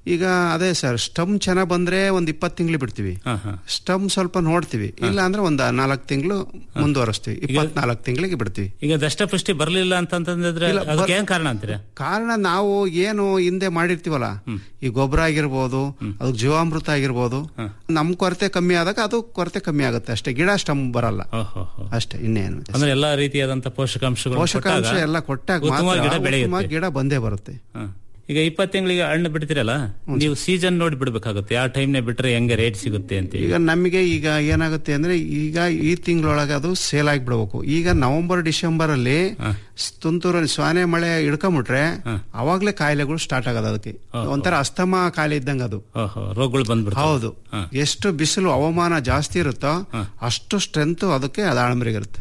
ಈಗ ಅದೇ ಸರ್ ಸ್ಟಮ್ ಚೆನ್ನಾಗ್ ಬಂದ್ರೆ ಒಂದ್ ಇಪ್ಪತ್ತು ತಿಂಗಳು ಬಿಡ್ತೀವಿ ಸ್ಟಮ್ ಸ್ವಲ್ಪ ನೋಡ್ತೀವಿ ಇಲ್ಲ ಅಂದ್ರೆ ಒಂದ್ ನಾಲ್ಕು ತಿಂಗಳು ಮುಂದುವರಿಸ್ತೀವಿ ಇಪ್ಪತ್ನಾಲ್ಕು ತಿಂಗಳಿಗೆ ಬಿಡ್ತೀವಿ ಈಗ ದಷ್ಟಪುಷ್ಟಿ ಬರ್ಲಿಲ್ಲ ಅಂತಂತಂದ್ರೆ ಇಲ್ಲ, ಅದಕ್ಕೆ ಬರ್- ಏನ್ ಕಾರಣ ಅಂತೀರಾ ಕಾರಣ ನಾವು ಏನು ಹಿಂದೆ ಮಾಡಿರ್ತೀವಲ್ಲ ಈ ಗೊಬ್ಬರ ಆಗಿರ್ಬೋದು ಅದಕ್ಕೆ ಜೀವಾಮೃತ ಆಗಿರ್ಬೋದು ನಮ್ ಕೊರತೆ ಕಮ್ಮಿ ಆದಾಗ ಅದು ಕೊರತೆ ಕಮ್ಮಿ ಆಗುತ್ತೆ ಅಷ್ಟೇ ಗಿಡ ಸ್ಟಮ್ ಬರಲ್ಲ ಅಷ್ಟೇ ಇನ್ನೇನು ಅಂದ್ರೆ ಎಲ್ಲಾ ರೀತಿಯಾದಂತ ಪೋಷಕಾಂಶಗಳು ಪೋಷಕಾಂಶ ಕೊಟ್ಟಾಗ ಎಲ್ಲ ಕೊಟ್ಟಾಗ ಉತ್ತಮವಾಗಿ ಗಿಡ ಮಾತ್ರ ಬೆಳೆಯುತ್ತೆ ಉತ್ತಮವಾಗಿ ಗಿಡ ಬಂದೇ ಬರುತ್ತೆ ಹ. ಈಗ ಇಪ್ಪತ್ತು ತಿಂಗಳಿಗೆ ಹಣ್ಣು ಬಿಡ್ತಿರಲ್ಲ ನೀವು ಸೀಸನ್ ನೋಡಿ ಬಿಡ್ಬೇಕಾಗುತ್ತೆ ಯಾವ ಟೈಮ್ನೇ ಬಿಟ್ರೆ ಹೆಂಗೆ ರೇಟ್ ಸಿಗುತ್ತೆ ಅಂತ ಈಗ ನಮಗೆ ಈಗ ಏನಾಗುತ್ತೆ ಅಂದ್ರೆ ಈಗ ಈ ತಿಂಗಳೊಳಗೆ ಅದು ಸೇಲ್ ಆಗಿಬಿಡ್ಬೇಕು ಈಗ ನವೆಂಬರ್ ಡಿಸೆಂಬರ್ ಅಲ್ಲಿ ತುಂತುರಲ್ಲಿ ಸ್ವಾನೆ ಮಳೆ ಹಿಡ್ಕೊಂಬಿಟ್ರೆ ಅವಾಗ್ಲೇ ಕಾಯಿಲೆಗಳು ಸ್ಟಾರ್ಟ್ ಆಗೋದು ಅದಕ್ಕೆ ಒಂಥರ ಅಸ್ತಮ ಕಾಯಿಲೆ ಇದ್ದಂಗೆ ಅದು ರೋಗಗಳು ಬಂದ್ಬಿಡ್ತಾವೆ ಹೌದು ಎಷ್ಟು ಬಿಸಿಲು ಹವಾಮಾನ ಜಾಸ್ತಿ ಇರುತ್ತೋ ಅಷ್ಟು ಸ್ಟ್ರೆಂತ್ ಅದಕ್ಕೆ ಅದು ಆಳಂಬರಿಗಿರುತ್ತೆ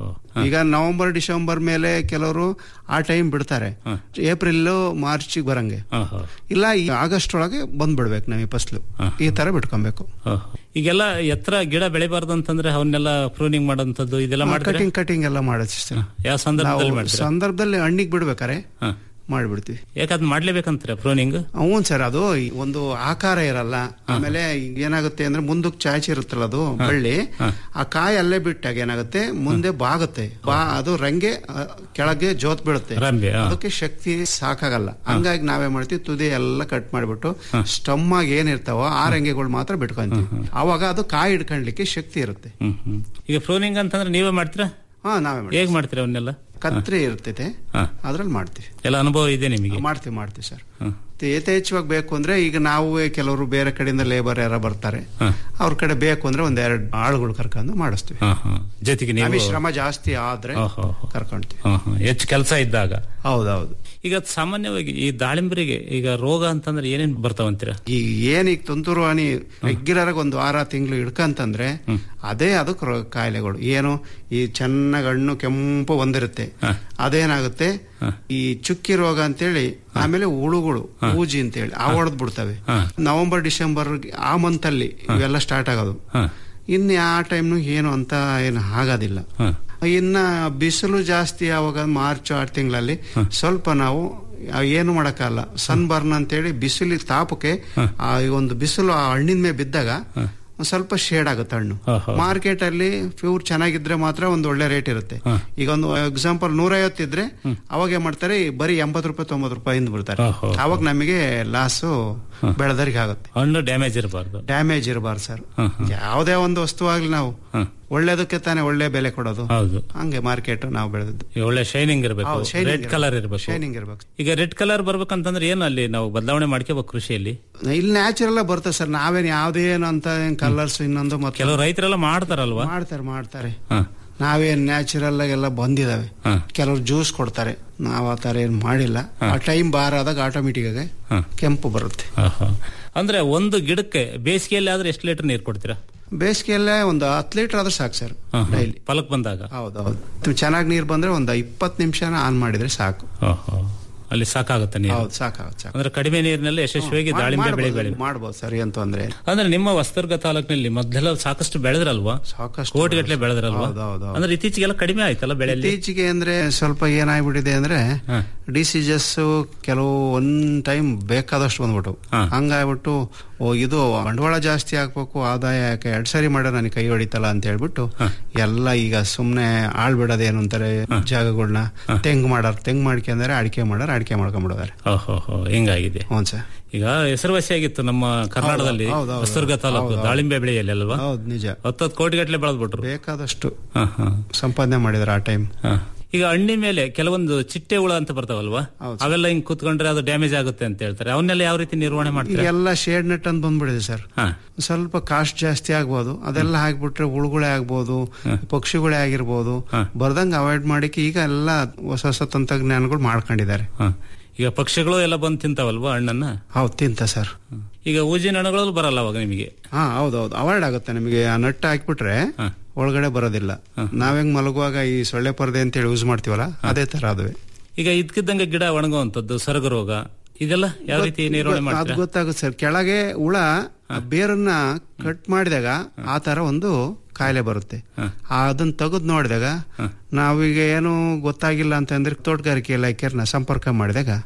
ಈಗ ನವೆಂಬರ್ ಡಿಸೆಂಬರ್ ಮೇಲೆ ಕೆಲವರು ಆ ಟೈಮ್ ಬಿಡ್ತಾರೆ ಏಪ್ರಿಲ್ ಮಾರ್ಚ್ ಬರಂಗೆ ಇಲ್ಲ ಈ ಆಗಸ್ಟ್ ಒಳಗೆ ಬಂದ್ಬಿಡ್ಬೇಕು ನಮಗೆ ಫಸ್ಲು ಈ ತರ ಬಿಟ್ಕೊಬೇಕು ಈಗೆಲ್ಲ ಎತ್ತರ ಗಿಡ ಬೆಳಿಬಾರ್ದು ಅಂತಂದ್ರೆ ಅವನ್ನೆಲ್ಲ ಪ್ರೂನಿಂಗ್ ಮಾಡೋಂಥದ್ದು ಇದೆಲ್ಲ ಮಾಡ್ತಾರೆ ಕಟಿಂಗ್ ಕಟಿಂಗ್ ಎಲ್ಲ ಮಾಡಿಸ್ತೀವಿ ಯಾವ ಸಂದರ್ಭದಲ್ಲಿ ನಾವು ಮಾಡ್ತೀರಾ ಸಂದರ್ಭದಲ್ಲಿ ಹಣ್ಣಿಗೆ ಬಿಡ್ಬೇಕಾರೆ ಮಾಡಿಬಿಡ್ತೀವಿ ಯಾಕದ್ ಮಾಡ್ಲೇಬೇಕಂತೀರಾ ಪ್ರೂನಿಂಗ್ ಹ್ಞೂ ಸರ್ ಅದು ಒಂದು ಆಕಾರ ಇರಲ್ಲ ಆಮೇಲೆ ಏನಾಗುತ್ತೆ ಅಂದ್ರೆ ಮುಂದಕ್ಕೆ ಚಾಚಿ ಇರುತ್ತಲ್ಲ ಅದು ಬಳ್ಳಿ ಆ ಕಾಯಿ ಅಲ್ಲೇ ಬಿಟ್ಟಾಗ ಏನಾಗುತ್ತೆ ಮುಂದೆ ಬಾಗುತ್ತೆ ಬಾ ಅದು ರಂಗೆ ಆ, ಕೆಳಗೆ ಜೋತ್ ಬೀಳುತ್ತೆ ರಂಬೆ, ಆ. ಅದಕ್ಕೆ ಶಕ್ತಿ ಸಾಕಾಗಲ್ಲ ಹಂಗಾಗಿ ನಾವೇ ಮಾಡ್ತೀವಿ ತುದಿ ಎಲ್ಲ ಕಟ್ ಮಾಡಿಬಿಟ್ಟು ಸ್ಟಮ್ ಆಗಿ ಏನಿರ್ತಾವೋ ಆ ರಂಗೆಗಳು ಮಾತ್ರ ಬಿಟ್ಕೊಂತೀವಿ ಅವಾಗ ಅದು ಕಾಯಿ ಹಿಡ್ಕೊಂಡ್ಲಿಕ್ಕೆ ಶಕ್ತಿ ಇರುತ್ತೆ ಹ್ಮ್ ಹ್ಮ್ ಈಗ ಪ್ರೂನಿಂಗ್ ಅಂತಂದ್ರೆ ನೀವೇ ಮಾಡ್ತೀರಾ ಹಾ ನಾವೇ ಮಾಡ್ತೀವಿ. ಹೇಗ್ ಮಾಡ್ತೀರಾ ಅವನ್ನೆಲ್ಲ ಕತ್ರಿ ಇರ್ತೈತೆ ಅದ್ರಲ್ಲಿ ಮಾಡ್ತೀವಿ ಎಲ್ಲ ಅನುಭವ ಇದೆ ನಿಮಗೆ ಮಾಡ್ತೀವಿ ಮಾಡ್ತೀವಿ ಸರ್ ಯಥೇಚ್ಛವಾಗಿ ಬೇಕು ಅಂದ್ರೆ ಈಗ ನಾವು ಕೆಲವರು ಬೇರೆ ಕಡೆಯಿಂದ ಲೇಬರ್ ಯಾರ ಬರ್ತಾರೆ ಅವ್ರ ಕಡೆ ಬೇಕು ಅಂದ್ರೆ ಒಂದ್ ಎರಡು ಆಳುಗಳು ಕರ್ಕೊಂಡು ಮಾಡಿಸ್ತೀವಿ ಜೊತೆಗೆ ನೀವು ನಮಗೆ ಶ್ರಮ ಜಾಸ್ತಿ ಆದ್ರೆ ಓಹೋ. ಕರ್ಕೊಂತೀವಿ ಹ್ಮ್, ಹ್ಮ್. ಹೆಚ್ಚು ಕೆಲಸ ಇದ್ದಾಗ ಹೌದೌದು ಈಗ ಸಾಮಾನ್ಯವಾಗಿ ಈ ದಾಳಿಂಬರಿಗೆ ಈಗ ರೋಗ ಅಂತಂದ್ರೆ ಏನೇನ್ ಬರ್ತಾವಂತೀರಾ ಈ ಏನೀಗ ತುಂತುರು ಹನಿ ರೆಗ್ಯುಲರ್ ಆಗಿ ಒಂದು ವಾರ ತಿಂಗಳು ಹಿಡ್ಕಂತಂದ್ರೆ ಅದೇ ಅದಕ್ಕೆ ರೋ- ಕಾಯಿಲೆಗಳು ಏನು ಈ ಚೆನ್ನಾಗಿ ಹಣ್ಣು ಕೆಂಪು ಒಂದಿರುತ್ತೆ ಅದೇನಾಗುತ್ತೆ ಈ ಚುಕ್ಕಿ ರೋಗ ಅಂತೇಳಿ ಆಮೇಲೆ ಹುಳುಗಳು ಊಜಿ ಅಂತೇಳಿ ಆ ಹೊಡೆದ್ ಬಿಡ್ತವೆ ನವೆಂಬರ್ ಡಿಸೆಂಬರ್ ಆ ಮಂತ್ ಅಲ್ಲಿ ಇವೆಲ್ಲ ಸ್ಟಾರ್ಟ್ ಆಗೋದು ಇನ್ನು ಆ ಟೈಮ್ನು ಏನು ಅಂತ ಏನು ಆಗೋದಿಲ್ಲ ಇನ್ನ ಬಿಸಿಲು ಜಾಸ್ತಿ ಆವಾಗ ಮಾರ್ಚ್ ಆರು ತಿಂಗಳಲ್ಲಿ ಸ್ವಲ್ಪ ನಾವು ಆ ಏನು ಮಾಡಕ್ಕಾಗಲ್ಲ ಸನ್ ಬರ್ನ್ ಅಂತೇಳಿ ಬಿಸಿಲು ತಾಪಕ್ಕೆ ಆ ಒಂದು ಬಿಸಿಲು ಆ ಹಣ್ಣಿನ ಮೇಲೆ ಬಿದ್ದಾಗ ಒಂದ್ ಸ್ವಲ್ಪ ಶೇಡ್ ಆಗುತ್ತೆ ಹಣ್ಣು ಮಾರ್ಕೆಟ್ ಅಲ್ಲಿ ಪ್ಯೂರ್ ಚೆನ್ನಾಗಿದ್ರೆ ಮಾತ್ರ ಒಂದು ಒಳ್ಳೆ ರೇಟ್ ಇರುತ್ತೆ ಈಗ ಒಂದು ಎಕ್ಸಾಂಪಲ್ ನೂರೈವತ್ತು ಇದ್ರೆ ಅವಾಗ ಏನ್ ಮಾಡ್ತಾರೆ ಬರೀ ಎಂಬತ್ತು ರೂಪಾಯಿ ತೊಂಬತ್ತು ರೂಪಾಯಿ ಇಂದ ಬಿಡ್ತಾರೆ ಅವಾಗ ನಮಗೆ ಲಾಸು ಬೆಳೆದರಿಗೆ ಆಗುತ್ತೆ ಹಣ್ಣು ಡ್ಯಾಮೇಜ್ ಇರಬಾರ್ದು ಡ್ಯಾಮೇಜ್ ಇರಬಾರ್ದು ಸರ್ ಯಾವುದೇ ಒಂದು ವಸ್ತು ಆಗ್ಲಿ ನಾವು ಒಳ್ಳೇದಕ್ಕೆ ತಾನೇ ಒಳ್ಳೆ ಬೆಲೆ ಕೊಡೋದು ಹೌದು ಹಂಗೆ ಮಾರ್ಕೆಟ್ ನಾವು ಬೆಳೆದದ್ದು ಈ ಒಳ್ಳೆ ಶೈನಿಂಗ್ ಇರಬೇಕು ಹೌದು, shining ರೆಡ್ ಇರ್ಬೇಕು. ಕಲರ್ ಇರಬೇಕು Shining ಇರ್ಬೇಕು. ಈಗ ರೆಡ್ ಕಲರ್ ಬರ್ಬೇಕಂತಂದ್ರೆ ಏನು ಅಲ್ಲಿ ನಾವು ಬದಲಾವಣೆ ಮಾಡ್ಕೋಬೇಕು ಕೃಷಿಯಲ್ಲಿ ಇಲ್ಲಿ ನ್ಯಾಚುರಲ್ ಬರ್ತದೆ ಸರ್ ನಾವೇನ್ ಯಾವ್ದೇನು ಅಂತ ಕಲರ್ಸ್ ಇನ್ನೊಂದು ಮತ್ತೆ ಕೆಲವು ರೈತರೆಲ್ಲ ಮಾಡ್ತಾರಲ್ವಾ ಮಾಡ್ತಾರೆ ಮಾಡ್ತಾರೆ ನಾವೇನ್ ನ್ಯಾಚುರಲ್ ಆಗೆಲ್ಲ ಬಂದಿದಾವೆ ಕೆಲವರು ಜ್ಯೂಸ್ ಕೊಡ್ತಾರೆ ನಾವ್ ಆ ತರ ಏನ್ ಮಾಡಿಲ್ಲ ಆ ಟೈಮ್ ಬಾರ್ ಆದಾಗ ಆಟೋಮೆಟಿಕ್ ಆಗಿ ಕೆಂಪು ಬರುತ್ತೆ ಆಹಾ. ಅಂದ್ರೆ ಒಂದು ಗಿಡಕ್ಕೆ ಬೇಸಿಗೆಯಲ್ಲಿ ಆದ್ರೆ ಎಷ್ಟು ಲೀಟರ್ ನೀರು ಕೊಡ್ತೀರಾ ಬೇಸಿಗೆಯಲ್ಲೇ ಒಂದು ಹತ್ತು ಲೀಟರ್ ಆದ್ರೂ ಸಾಕು ಸರ್ ಡೈಲಿ ಫಲಕ್ ಬಂದಾಗ ಹೌದೌದು ಚೆನ್ನಾಗಿ ನೀರು ಬಂದ್ರೆ ಒಂದು ಇಪ್ಪತ್ತು ನಿಮಿಷನ ಆನ್ ಮಾಡಿದ್ರೆ ಸಾಕು ಓಹೋ. ಅಲ್ಲಿ ಸಾಕಾಗುತ್ತೆ ನೀರು ಹೌದು ಸಾಕಾಗುತ್ತೆ ಸಾಕು ಅಂದ್ರೆ ಕಡಿಮೆ ನೀರಿನಲ್ಲಿ ಯಶಸ್ವಿಯಾಗಿ ಮಾಡ್- ದಾಳಿಂಬೆ ಬೆಳೆ ಮಾಡ್ಬೋದು, ಬೆಳೆ ಮಾಡ್ಬೋದು ಸರ್ ಏನ್ ತೊಂದ್ರೆ ಇಲ್ಲ. ಅಂದ್ರೆ ನಿಮ್ಮ ವಸ್ತುರ್ಗ ತಾಲೂಕಿನಲ್ಲಿ ಮೊದಲೆಲ್ಲ ಸಾಕಷ್ಟು ಬೆಳೆದ್ರಲ್ವಾ ಸಾಕಷ್ಟು ಕೋಟಿಗಟ್ಟಲೆ ಬೆಳೆದ್ರಲ್ವಾ ಹೌದು, ಹೌದು, ಹೌದು. ಅಂದ್ರೆ ಇತ್ತೀಚೆಗೆಲ್ಲ ಕಡಿಮೆ ಆಯ್ತಲ್ಲ ಬೆಳೆಯಲ್ಲಿ ಇತ್ತೀಚೆಗೆ ಅಂದ್ರೆ ಸ್ವಲ್ಪ ಏನಾಗ್ಬಿಟ್ಟಿದೆ ಅಂದ್ರೆ ಡಿಸೀಸಸ್ ಕೆಲವು ಒಂದ್ ಟೈಮ್ ಬೇಕಾದಷ್ಟು ಬಂದ್ಬಿಟ್ಟು ಹಂಗಾಗ್ಬಿಟ್ಟು ಓ ಇದು ಬಂಡವಾಳ ಜಾಸ್ತಿ ಹಾಕ್ಬೇಕು ಆದಾಯ ಯಾಕೆ ಎರಡ್ ಸರಿ ಮಾಡೋ ನನಗೆ ಕೈ ಹೊಡಿತಲ್ಲ ಅಂತ ಹೇಳ್ಬಿಟ್ಟು ಎಲ್ಲ ಈಗ ಸುಮ್ನೆ ಆಳ್ ಬಿಡೋದೇನು ಅಂತಾರೆ ಜಾಗಗಳನ್ನ ತೆಂಗ್ ಮಾಡಾರ ತೆಂಗ್ ಮಾಡ್ಕೊಂಡ್ರೆ ಅಡಿಕೆ ಮಾಡಾರ ಅಡಿಕೆ ಮಾಡ್ಕೊಂಡ್ಬಿಡೋದಾರೆ ಓಹೋ ಹಿಂಗಾಗಿದೆ ಹ್ಞೂ ಸರ್ ಈಗ ಹೆಸರುವಾಸಿಯಾಗಿತ್ತು ನಮ್ಮ ಕರ್ನಾಟಕದಲ್ಲಿ ಹೌದು, ಹೌದು, ವಸ್ತುರ್ಗ ತಾಲೂಕು ಹೌದು, ಹೌದು. ದಾಳಿಂಬೆ ಬೆಳೆಯಲ್ಲಿ ಅಲ್ವಾ ಹೌದು ನಿಜ ಹತ್ತತ್ತು ಕೋಟಿಗಟ್ಟಲೆ ಬೆಳೆದ್ಬಿಟ್ರು ಬೇಕಾದಷ್ಟು ಸಂಪಾದನೆ ಮಾಡಿದಾರೆ ಆ ಟೈಮ್ ಈಗ ಹಣ್ಣಿನ ಮೇಲೆ ಕೆಲವೊಂದು ಚಿಟ್ಟೆ ಹುಳ ಅಂತ ಬರ್ತಾವಲ್ವಾ ಅವೆಲ್ಲ ಹಿಂಗ್ ಕೂತ್ಕೊಂಡ್ರೆ ಅದು ಡ್ಯಾಮೇಜ್ ಆಗುತ್ತೆ ಅಂತ ಹೇಳ್ತಾರೆ ಅವನ್ನೆಲ್ಲ ಯಾವ ರೀತಿ ನಿರ್ವಹಣೆ ಮಾಡ್ತಾರೆ ಈಗೆಲ್ಲ ಶೇಡ್ ನೆಟ್ ಅಂತ ಬಂದ್ಬಿಡಿದೆ ಸರ್ ಸ್ವಲ್ಪ ಕಾಸ್ಟ್ ಜಾಸ್ತಿ ಆಗ್ಬೋದು ಅದೆಲ್ಲ ಹಾಕ್ಬಿಟ್ರೆ ಹುಳುಗಳೇ ಆಗ್ಬೋದು ಪಕ್ಷಿಗಳೇ ಆಗಿರ್ಬೋದು ಬರ್ದಂಗ್ ಅವಾಯ್ಡ್ ಮಾಡಿಕ್ಕೆ ಈಗ ಎಲ್ಲ ಹೊಸ ಹೊಸ ತಂತ್ರಜ್ಞಾನಗಳು ಮಾಡ್ಕೊಂಡಿದ್ದಾರೆ ಈಗ ಪಕ್ಷಿಗಳು ಎಲ್ಲ ಬಂದು ತಿಂತಾವಲ್ವಾ ಹಣ್ಣನ್ನ ಹೌದು ತಿಂತ ಸರ್ ಈಗ ಊಜಿನ ಹಣ್ಣುಗಳು ಬರಲ್ಲ ಅವಾಗ ನಿಮಗೆ ಹಾ ಹೌದೌದು ಅವಾಯ್ಡ್ ಆಗುತ್ತೆ ನಮಗೆ ಆ ನಟ್ಟು ಹಾಕ್ಬಿಟ್ರೆ ಒಳಗಡೆ ಬರೋದಿಲ್ಲ ನಾವೆಂಗ್ ಮಲಗುವಾಗ ಈ ಸೊಳ್ಳೆ ಪರದೆ ಅಂತ ಯೂಸ್ ಮಾಡ್ತೀವಲ್ಲ ಅದೇ ತರ ಅದುವೆ ಈಗ ಇದ್ಕಿದ್ದಂಗೆ ಗಿಡ ಒಣಗುವಂತದ್ದು ಸರಗ ರೋಗ ಇದೆಲ್ಲ ಯಾವ ರೀತಿ ನಿರ್ವಹಣೆ ಅದು ಮಾಡ್ತಾರೆ ಗೊತ್ತಾಗುತ್ತೆ ಸರ್ ಕೆಳಗೆ ಹುಳ ಆ ಬೇರನ್ನ ಕಟ್ ಮಾಡಿದಾಗ ಆ ತರ ಒಂದು ಕಾಯಿಲೆ ಬರುತ್ತೆ ಆ ಅದನ್ನ ತೆಗೆದು ನೋಡಿದಾಗ ನಾವೀಗ ಏನು ಗೊತ್ತಾಗಿಲ್ಲ ಅಂತಂದ್ರೆ ತೋಟಗಾರಿಕೆ ಇಲಾಖೆಯನ್ನ ಸಂಪರ್ಕ ಮಾಡಿದಾಗ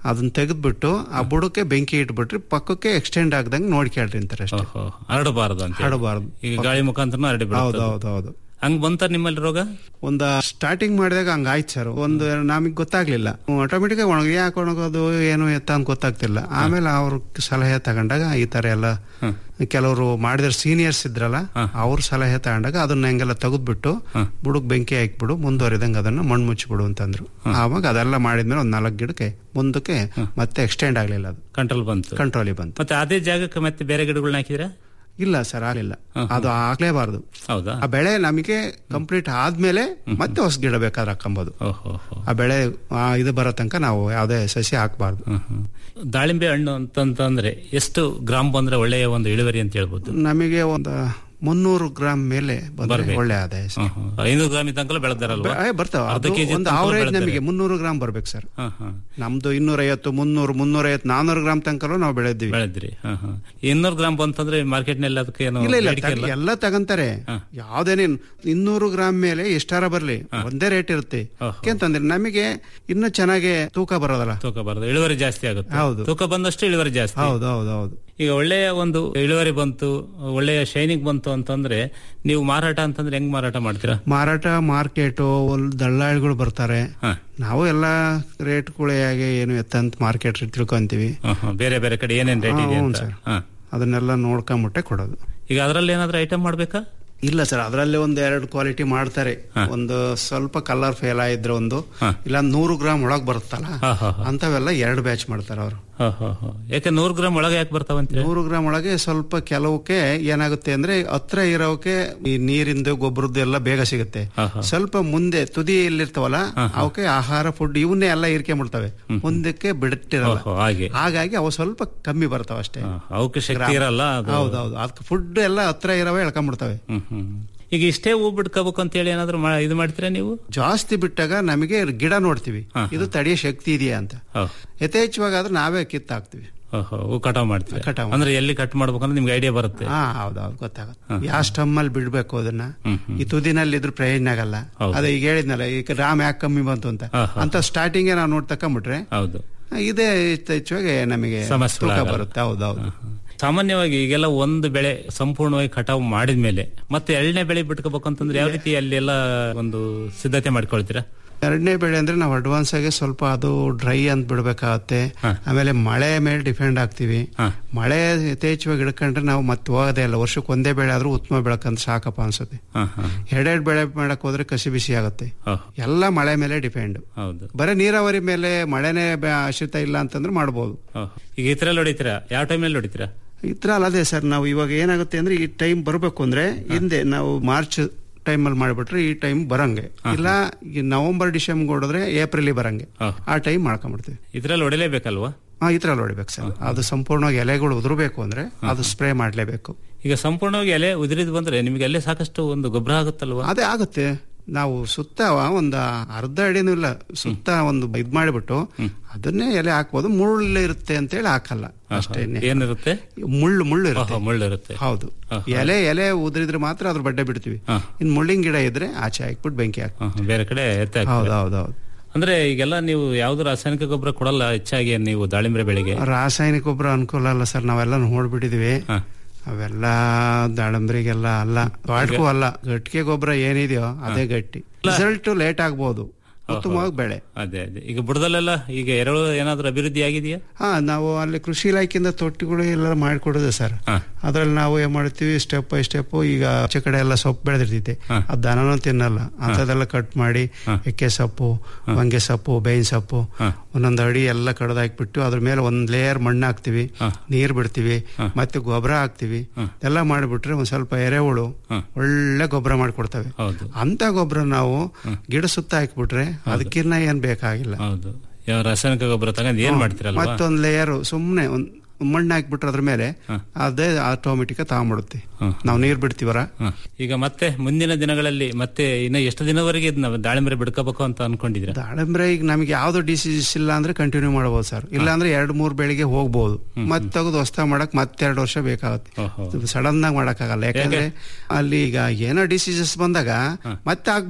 ಅದನ್ನ ತೆಗೆದ್ಬಿಟ್ಟು ಆ ಬುಡಕ್ಕೆ ಬೆಂಕಿ ಇಟ್ಬಿಟ್ರಿ ಪಕ್ಕಕ್ಕೆ ಎಕ್ಸ್ಟೆಂಡ್ ಆಗ್ದಂಗೆ ನೋಡ್ಕೊಳ್ರಿ ಅಂತಾರೆ ಅಷ್ಟೇ ಹರಡಬಾರದು ಅಂತ ಹೇಳಿ. ಹರಡಬಾರದು. ಈಗ ಗಾಳಿ ಮುಖಾಂತರ ಹರಡಿ ಹೌದು ಹೌದು ಹೌದು ಹಂಗ್ ಬಂತ ನಿಮ್ಮಲ್ಲಿ ರೋಗ ಒಂದು ಸ್ಟಾರ್ಟಿಂಗ್ ಮಾಡಿದಾಗ ಹಂಗ ಆಯ್ತು ಸರ್ ಒಂದು ನಮಗೆ ಗೊತ್ತಾಗ್ಲಿಲ್ಲ ಆಟೋಮೆಟಿಕ್ ಒಣಗ ಯಾಕೆ ಒಣಗೋದು ಏನು ಎತ್ತ ಅಂತ ಗೊತ್ತಾಗ್ತಿಲ್ಲ ಆಮೇಲೆ ಅವ್ರ ಸಲಹೆ ತಗೊಂಡಾಗ ಈ ತರ ಎಲ್ಲ ಕೆಲವರು ಮಾಡಿದ್ರ ಸೀನಿಯರ್ಸ್ ಇದ್ರಲ್ಲ ಅವ್ರ ಸಲಹೆ ತಗೊಂಡಾಗ ಅದನ್ನ ಹೆಂಗೆಲ್ಲ ತೆಗೆದ್ಬಿಟ್ಟು ಬುಡಕ್ ಬೆಂಕಿ ಹಾಕ್ಬಿಡು ಮುಂದುವರಿದಂಗ ಅದನ್ನ ಮಣ್ಣು ಮುಚ್ಚಿಬಿಡು ಅಂತಂದ್ರು ಆವಾಗ ಅದೆಲ್ಲ ಮಾಡಿದ್ಮೇಲೆ ಒಂದ್ ನಾಲ್ಕು ಗಿಡಕ್ಕೆ ಮುಂದಕ್ಕೆ ಮತ್ತೆ ಎಕ್ಸ್ಟೆಂಡ್ ಆಗ್ಲಿಲ್ಲ ಅದು ಕಂಟ್ರೋಲ್ ಬಂತು ಕಂಟ್ರೋಲಿಗೆ ಬಂತು ಮತ್ತೆ ಅದೇ ಜಾಗಕ್ಕೆ ಮತ್ತೆ ಬೇರೆ ಗಿಡಗಳನ್ನ ಹಾಕಿದ್ರ ಇಲ್ಲ ಸರ್ ಆಗಲಿಲ್ಲ ಅದು ಆಗ್ಲೇಬಾರ್ದು ಹೌದಾ ಆ ಬೆಳೆ ನಮಗೆ ಕಂಪ್ಲೀಟ್ ಆದ್ಮೇಲೆ ಮತ್ತೆ ಹೊಸ ಗಿಡ ಬೇಕಾದ್ರೆ ಹಾಕೊಂಬೋದು ಆ ಬೆಳೆ ಆ, ಇದು ಬರೋ ತನಕ ನಾವು ಯಾವುದೇ ಸಸಿ ಹಾಕಬಾರ್ದು ದಾಳಿಂಬೆ ಹಣ್ಣು ಅಂತಂತಂದ್ರೆ ಎಷ್ಟು ಗ್ರಾಮ್ ಬಂದ್ರೆ ಒಳ್ಳೆಯ ಒಂದು ಇಳುವರಿ ಅಂತ ಹೇಳ್ಬೋದು ನಮಗೆ ಒಂದು ಮುನ್ನೂರು ಗ್ರಾಮ್ ಮೇಲೆ ಬಂದ್ರೆ ಬರ್ಬೇಕು. ಒಳ್ಳೆ ಆದಾಯ ಸರ್. ಐನೂರು ಗ್ರಾಮ್ ಇದ್ದಂಕಲ್ಲ ಬೆಳೆದಾರಲ್ವಾ ಏ, ಬರ್ತಾವ ಅದು ಅರ್ಧ ಕೆಜಿ ಒಂದು ತನಕ ಅವರೇಜ್ ಬೆಳೆದಾರೆ. ನಮಗೆ ಮುನ್ನೂರು ಗ್ರಾಮ್ ಬರ್ಬೇಕು ಸರ್ ಹಾ, ಹಾ. ನಮ್ದು ಇನ್ನೂರೈವತ್ತು ಮುನ್ನೂರು ಮುನ್ನೂರೈವತ್ತು ನಾನೂರು ಗ್ರಾಮ್ ತನಕ ನಾವು ಬೆಳೆದಿವಿ ಬೆಳೆದ್ರಿ ಹಾ, ಹಾ. ಇನ್ನೂರು ಗ್ರಾಮ್ ಬಂತಂದ್ರೆ ಮಾರ್ಕೆಟ್ ನಲ್ಲಿ ಅದಕ್ಕೆ ಏನು ಇಲ್ಲ ಇಲ್ಲ ಬೇಡಿಕೆ ಇಲ್ಲ? ತಗ- ಎಲ್ಲ ತಗಂತಾರೆ ಯಾವ್ದೇನೇ ಇನ್ನೂರು ಗ್ರಾಮ್ ಮೇಲೆ ಎಷ್ಟಾರ ಬರ್ಲಿ ಒಂದೇ ರೇಟ್ ಇರುತ್ತೆ ಯಾಕೆಂತಂದ್ರೆ ನಮಗೆ ಇನ್ನು ಚೆನ್ನಾಗಿ ತೂಕ ಬರೋದಲ್ಲ ತೂಕ ಬರೋದು ಇಳುವರಿ ಜಾಸ್ತಿ ಆಗುತ್ತೆ ಹೌದು. ತೂಕ ಬಂದಷ್ಟು ಇಳುವರಿ ಜಾಸ್ತಿ ಹೌದು ಹೌದು ಹೌದು ಈಗ ಒಳ್ಳೆಯ ಒಂದು ಇಳುವರಿ ಬಂತು ಒಳ್ಳೆಯ ಶೈನಿಂಗ್ ಬಂತು ಅಂತಂದ್ರೆ ನೀವು ಮಾರಾಟ ಅಂತಂದ್ರೆ ಹೆಂಗ್ ಮಾರಾಟ ಮಾಡ್ತೀರಾ ಮಾರಾಟ ಮಾರ್ಕೆಟು ದಳ್ಳಾಳಿಗಳು ಬರ್ತಾರೆ ನಾವು ಎಲ್ಲ ರೇಟ್ಗಳು ಹೇಗೆ ಏನು ಎತ್ತಂತ ಮಾರ್ಕೆಟ್ ರೇಟ್ ತಿಳ್ಕೊಂತೀವಿ ಹಾ, ಹಾ. ಬೇರೆ ಬೇರೆ ಕಡೆ ಏನೇನ್ ರೇಟ್ ಹಾ, ಇದೆ ಹ್ಞೂ ಅಂತ ಸರ್. ಹಾ. ಅದನ್ನೆಲ್ಲ ನೋಡ್ಕೊಂಬಿಟ್ಟೆ ಕೊಡೋದು ಈಗ ಅದರಲ್ಲಿ ಏನಾದ್ರೂ ಐಟಮ್ ಮಾಡ್ಬೇಕಾ ಇಲ್ಲ ಸರ್ ಅದರಲ್ಲಿ ಒಂದು ಎರಡು ಕ್ವಾಲಿಟಿ ಮಾಡ್ತಾರೆ ಒಂದು ಸ್ವಲ್ಪ ಕಲರ್ ಫೇಲ್ ಆಯಿದ್ರೆ ಒಂದು ಇಲ್ಲ ನೂರು ಗ್ರಾಮ್ ಒಳಗ್ ಬರುತ್ತಲ್ಲ ಹಾ, ಹಾ, ಹಾ. ಅಂತವೆಲ್ಲ ಎರಡು ಬ್ಯಾಚ್ ಮಾಡ್ತಾರೆ ಅವರು ಹಾ, ಹಾ, ಹಾ. ಯಾಕೆ ನೂರು ಗ್ರಾಮ್ ಒಳಗೆ ಯಾಕೆ ಬರ್ತಾವಂತೀರಾ ನೂರು ಗ್ರಾಮ್ ಒಳಗೆ ಸ್ವಲ್ಪ ಕೆಲವಕ್ಕೆ ಏನಾಗುತ್ತೆ ಅಂದ್ರೆ ಹತ್ರ ಇರೋಕೆ ಈ ನೀರಿಂದು ಗೊಬ್ಬರದ್ದು ಎಲ್ಲ ಬೇಗ ಸಿಗುತ್ತೆ ಸ್ವಲ್ಪ ಮುಂದೆ ತುದಿಯಲ್ಲಿರ್ತಾವಲ್ಲ ಅವಕ್ಕೆ ಆಹಾರ ಫುಡ್ ಇವನ್ನೇ ಎಲ್ಲ ಇರ್ಕೊಂಡ್ಬಿಡ್ತವೆ ಮುಂದಕ್ಕೆ ಬಿಡ್ತಿರಲ್ಲ ಓಹೋ, ಹಾಗೆ. ಹಾಗಾಗಿ ಅವು ಸ್ವಲ್ಪ ಕಮ್ಮಿ ಬರ್ತಾವ ಅಷ್ಟೇ ಅವಕ್ಕೆ ಶಕ್ತಿ ಇರಲ್ಲ ಅದು- ಹೌದೌದು ಅದಕ್ಕೆ ಫುಡ್ ಎಲ್ಲ ಹತ್ರ ಇರವೆ ಎಳ್ಕೊಂಡ್ಬಿಡ್ತವೆ ಹ್ಮ್, ಹ್ಮ್. ಈಗ ಇಷ್ಟೇ ಹೂ ಬಿಡ್ಕೋಬೇಕು ಅಂತ ಹೇಳಿ ಏನಾದ್ರು ಮಾ- ಇದು ಮಾಡ್ತೀರಾ ನೀವು ಜಾಸ್ತಿ ಬಿಟ್ಟಾಗ ನಮಗೆ ಗಿಡ ನೋಡ್ತೀವಿ ಇದು ತಡೆಯೋ ಶಕ್ತಿ ಇದೆಯಾ ಅಂತ ಯಥೇಚ್ಛವಾಗಿ ಆದ್ರೆ ನಾವೇ ಕಿತ್ತಾಕ್ತಿವಿ ಓಹೋ, ಹೂ ಕಟಾವ್ ಮಾಡ್ತೀರಾ ಕಟಾವ್ ಅಂದ್ರೆ ಎಲ್ಲಿ ಕಟ್ ಮಾಡ್ಬೇಕಂದ್ರೆ ನಿಮ್ಗೆ ಐಡಿಯಾ ಬರುತ್ತೆ ಹಾ ಹೌದೌದು ಗೊತ್ತಾಗುತ್ತೆ ಯಾವ ಸ್ಟಮ್ ಅಲ್ಲಿ ಬಿಡ್ಬೇಕು ಅದನ್ನ ಈ ತುದಿನಲ್ಲಿ ಇದ್ರ ಪ್ರಯೋಜನ ಆಗಲ್ಲ ಅದೇ ಈಗ ಹೇಳಿದ್ನಲ್ಲ ಈಗ ರಾಮ್ ಯಾಕೆ ಕಮ್ಮಿ ಬಂತು ಅಂತ ಅಂತ ಸ್ಟಾರ್ಟಿಂಗ್ ನಾವು ನೋಡಿ ತಕೊಂಡ್ಬಿಟ್ರೆ ಹೌದು ಇದೇ ಯಥೇಚ್ಛವಾಗಿ ನಮಗೆ ಸಮಸ್ಯೆಗಳು ತೂಕ ಆಗಲ್ಲ. ಬರುತ್ತೆ ಹೌದೌದು ಸಾಮಾನ್ಯವಾಗಿ ಈಗೆಲ್ಲ ಒಂದು ಬೆಳೆ ಸಂಪೂರ್ಣವಾಗಿ ಕಟಾವು ಮಾಡಿದ್ಮೇಲೆ ಮತ್ತೆ ಎರಡನೇ ಬೆಳೆ ಬಿಟ್ಕೋಬೇಕು ಅಂತಂದ್ರೆ ಯಾವ ರೀತಿ ಅಲ್ಲಿ ಎಲ್ಲ ಒಂದು ಸಿದ್ಧತೆ ಮಾಡ್ಕೊಳ್ತೀರಾ ಎರಡನೇ ಬೆಳೆ ಅಂದ್ರೆ ನಾವು ಅಡ್ವಾನ್ಸ್ ಆಗಿ ಸ್ವಲ್ಪ ಅದು ಡ್ರೈ ಅಂತ ಬಿಡ್ಬೇಕಾಗತ್ತೆ ಆಮೇಲೆ ಮಳೆ ಮೇಲೆ ಡಿಪೆಂಡ್ ಆಗ್ತೀವಿ ಮಳೆ ಯಥೇಚ್ಛವಾಗಿ ಹಿಡ್ಕೊಂಡ್ರೆ ನಾವು ಮತ್ತೆ ಹೋಗೋದೇ ಇಲ್ಲ ವರ್ಷಕ್ಕೆ ಒಂದೇ ಬೆಳೆ ಆದ್ರೂ ಉತ್ತಮ ಬೆಳಕಂತ ಸಾಕಪ್ಪ ಅನ್ಸುತ್ತೆ ಹಾ, ಹಾ. ಎರಡೆರಡು ಬೆಳೆ ಮಾಡಕ್ ಹೋದ್ರೆ ಕಸಿ ಬಿಸಿ ಆಗುತ್ತೆ ಓಹ್, ಎಲ್ಲ ಮಳೆ ಮೇಲೆ ಡಿಪೆಂಡ್ ಹೌದು ಬರೀ ನೀರಾವರಿ ಮೇಲೆ ಮಳೆನೇ ಬೆ- ಆಶ್ರಿತ ಇಲ್ಲ ಅಂತಂದ್ರೆ ಮಾಡ್ಬೋದು ಓಹ್. ಈಗ ಈ ತರ ಹೊಡಿತೀರಾ ಯಾವ ಟೈಮಲ್ಲಿ ಹೊಡಿತೀರಾ ಈ ತರ ಅಲ್ಲದೆ ಸರ್ ನಾವು ಇವಾಗ ಏನಾಗುತ್ತೆ ಅಂದ್ರೆ ಈ ಟೈಮ್ ಬರಬೇಕು ಅಂದ್ರೆ ಹಿಂದೆ ನಾವು ಮಾರ್ಚ್ ಟೈಮ್ ಅಲ್ಲಿ ಮಾಡ್ಬಿಟ್ರೆ ಈ ಟೈಮ್ ಬರಂಗೆ ಇಲ್ಲ ಈ ನವೆಂಬರ್ ಡಿಸೆಂಬರ್ ಹೊಡೆದ್ರೆ ಏಪ್ರಿಲ್ ಬರಂಗೆ ಆ ಟೈಮ್ ಮಾಡ್ಕೊಂಡ್ಬಿಡ್ತೀವಿ ಇದ್ರಲ್ಲಿ ಹೊಡಿಲೇಬೇಕಲ್ವಾ ಹಾ ಈ ತರ ಹೊಡಿಬೇಕು ಸರ್ ಅದು ಸಂಪೂರ್ಣವಾಗಿ ಎಲೆಗಳು ಉದುರಬೇಕು ಅಂದ್ರೆ ಅದು ಸ್ಪ್ರೇ ಮಾಡ್ಲೇಬೇಕು ಈಗ ಸಂಪೂರ್ಣವಾಗಿ ಎಲೆ ಉದುರಿದ್ ಬಂದ್ರೆ ನಿಮ್ಗೆ ಅಲ್ಲೇ ಸಾಕಷ್ಟು ಒಂದು ಗೊಬ್ಬರ ಆಗುತ್ತಲ್ವಾ ಅದೇ ಆಗುತ್ತೆ ನಾವು ಸುತ್ತ ಒಂದು ಅರ್ಧ ಅಡಿನೂ ಇಲ್ಲ ಸುತ್ತ ಒಂದು ಇದ್ ಮಾಡಿಬಿಟ್ಟು ಅದನ್ನೇ ಎಲೆ ಹಾಕ್ಬೋದು ಮುಳ್ಳು ಇರುತ್ತೆ ಅಂತ ಹೇಳಿ ಹಾಕಲ್ಲ ಅಷ್ಟೇ ಏನಿರುತ್ತೆ ಮುಳ್ಳು ಮುಳ್ಳು ಇರುತ್ತೆ ಓಹೋ, ಮುಳ್ಳು ಇರುತ್ತೆ ಹೌದು ಎಲೆ ಎಲೆ ಉದ್ರಿದ್ರೆ ಮಾತ್ರ ಅದ್ರ ಬಡ್ಡೆ ಬಿಡ್ತೀವಿ ಇನ್ ಮುಳ್ಳಿನ ಗಿಡ ಇದ್ರೆ ಆಚೆ ಹಾಕ್ಬಿಟ್ಟು ಬೆಂಕಿ ಹಾಕಿ ಆಹಾ, ಬೇರೆ ಕಡೆ ಎತ್ತ ಹಾಕ್ತೀರಾ? ಹೌದು ಹೌದು ಹೌದು ಅಂದ್ರೆ ಈಗೆಲ್ಲ ನೀವು ಯಾವ್ದು ರಾಸಾಯನಿಕ ಗೊಬ್ಬರ ಕೊಡಲ್ಲ ಹೆಚ್ಚಾಗಿ ನೀವು ದಾಳಿಂಬೆ ಬೆಳೆಗೆ ರಾಸಾಯನಿಕ ಗೊಬ್ಬರ ಅನುಕೂಲ ಅಲ್ಲ ಸರ್ ನಾವೆಲ್ಲ ನೋಡ್ಬಿಟ್ಟಿದೀವಿ ಅವೆಲ್ಲ ದಾಳಂಬ್ರಿಗೆಲ್ಲ ಅಲ್ಲ ವಾಡ್ಕೂ ಅಲ್ಲ ಗಟ್ಟಿಗೆ ಗೊಬ್ಬರ ಏನಿದೆಯೋ ಅದೇ ಗಟ್ಟಿ ರಿಸಲ್ಟ್ ಲೇಟ್ ಆಗ್ಬೋದು ಉತ್ತಮವಾಗಿ ಬೆಳೆ ಅದೇ ಅದೇ ಈಗ ಬುಡದಲ್ಲೆಲ್ಲ ಈಗ ಎರೆಹುಳು ಏನಾದ್ರೂ ಅಭಿವೃದ್ಧಿ ಆಗಿದೆಯಾ ಹಾ ನಾವು ಅಲ್ಲಿ ಕೃಷಿ ಇಲಾಖೆಯಿಂದ ತೊಟ್ಟಿಗಳು ಎಲ್ಲ ಮಾಡಿಕೊಡೋದು ಸರ್ ಅದ್ರಲ್ಲಿ ನಾವು ಏನ್ ಮಾಡ್ತೀವಿ ಸ್ಟೆಪ್ ಬೈ ಸ್ಟೆಪ್ ಈಗ ಆಚೆ ಕಡೆ ಎಲ್ಲ ಸೊಪ್ಪು ಬೆಳೆದಿರ್ತೈತೆ ಅದ್ ದನನೂ ತಿನ್ನಲ್ಲ ಅಂತದೆಲ್ಲ ಕಟ್ ಮಾಡಿ ಎಕ್ಕೆ ಸೊಪ್ಪು ಹೊಂಗೆ ಸೊಪ್ಪು ಬೇವಿನ ಸೊಪ್ಪು ಒಂದೊಂದು ಅಡಿ ಎಲ್ಲ ಕಡ್ದು ಹಾಕ್ಬಿಟ್ಟು ಅದ್ರ ಮೇಲೆ ಒಂದ್ ಲೇಯರ್ ಮಣ್ಣು ಹಾಕ್ತಿವಿ ನೀರ್ ಬಿಡ್ತೀವಿ ಮತ್ತೆ ಗೊಬ್ಬರ ಹಾಕ್ತಿವಿ ಎಲ್ಲ ಮಾಡಿಬಿಟ್ರೆ ಒಂದ್ ಸ್ವಲ್ಪ ಎರೆಹುಳು ಒಳ್ಳೆ ಗೊಬ್ಬರ ಮಾಡ್ಕೊಡ್ತವೆ ಹೌದು ಅಂತ ಗೊಬ್ಬರ ನಾವು ಗಿಡ ಸುತ್ತ ಹಾಕ್ಬಿಟ್ರೆ ಅದಕ್ಕಿನ್ನ ಏನ್ ಬೇಕಾಗಿಲ್ಲ ಹೌದು ಯಾವ ರಾಸಾಯನಿಕ ಗೊಬ್ಬರ ತಗೊಂಡು ಏನ್ ಮಾಡ್ತೀರಲ್ವಾ ಮತ್ತೊಂದ್ ಲೇಯರ್ ಸುಮ್ನೆ ಒಂದ್ ಮಣ್ಣು ಹಾಕ್ಬಿಟ್ರೆ ಅದ್ರ ಮೇಲೆ ಅದೇ ಆಟೋಮೆಟಿಕ್ ತಗೊಂಡ್ಬಿಡುತ್ತೆ ನಾವು ನೀರ್ ಬಿಡ್ತೀವರ ಹ. ಈಗ ಮತ್ತೆ ಮುಂದಿನ ದಿನಗಳಲ್ಲಿ ಮತ್ತೆ ಇನ್ನ ಎಷ್ಟು ದಿನವರೆಗೆ ಇದನ್ನ ದಾಳಿಂಬೆ ಬಿಡ್ಕೋಬೇಕು ಅಂತ ಅನ್ಕೊಂಡಿದ್ರ ದಾಳಿಂಬ್ರೆ ಈಗ ನಮಗೆ ಯಾವ್ದು ಡಿಸೀಸ್ ಇಲ್ಲ ಅಂದ್ರೆ ಕಂಟಿನ್ಯೂ ಮಾಡಬಹುದು ಸರ್ ಇಲ್ಲ ಅಂದ್ರೆ ಎರಡ್ ಮೂರ್ ಬೆಳಿಗ್ಗೆ ಹೋಗ್ಬೋದು ಮತ್ತೆ ತೆಗೆದು ಹೊಸ್ತಾ ಮಾಡಕ್ ಮತ್ತೆರಡು ವರ್ಷ ಬೇಕಾಗುತ್ತೆ ಸಡನ್ ಆಗಿ ಮಾಡಕ್ಕಾಗಲ್ಲ ಯಾಕಂದ್ರೆ ಅಲ್ಲಿ ಈಗ ಏನೋ ಡಿಸೀಸಸ್ ಬಂದಾಗ ಮತ್ತೆ ಆಗ್ಬಹುದು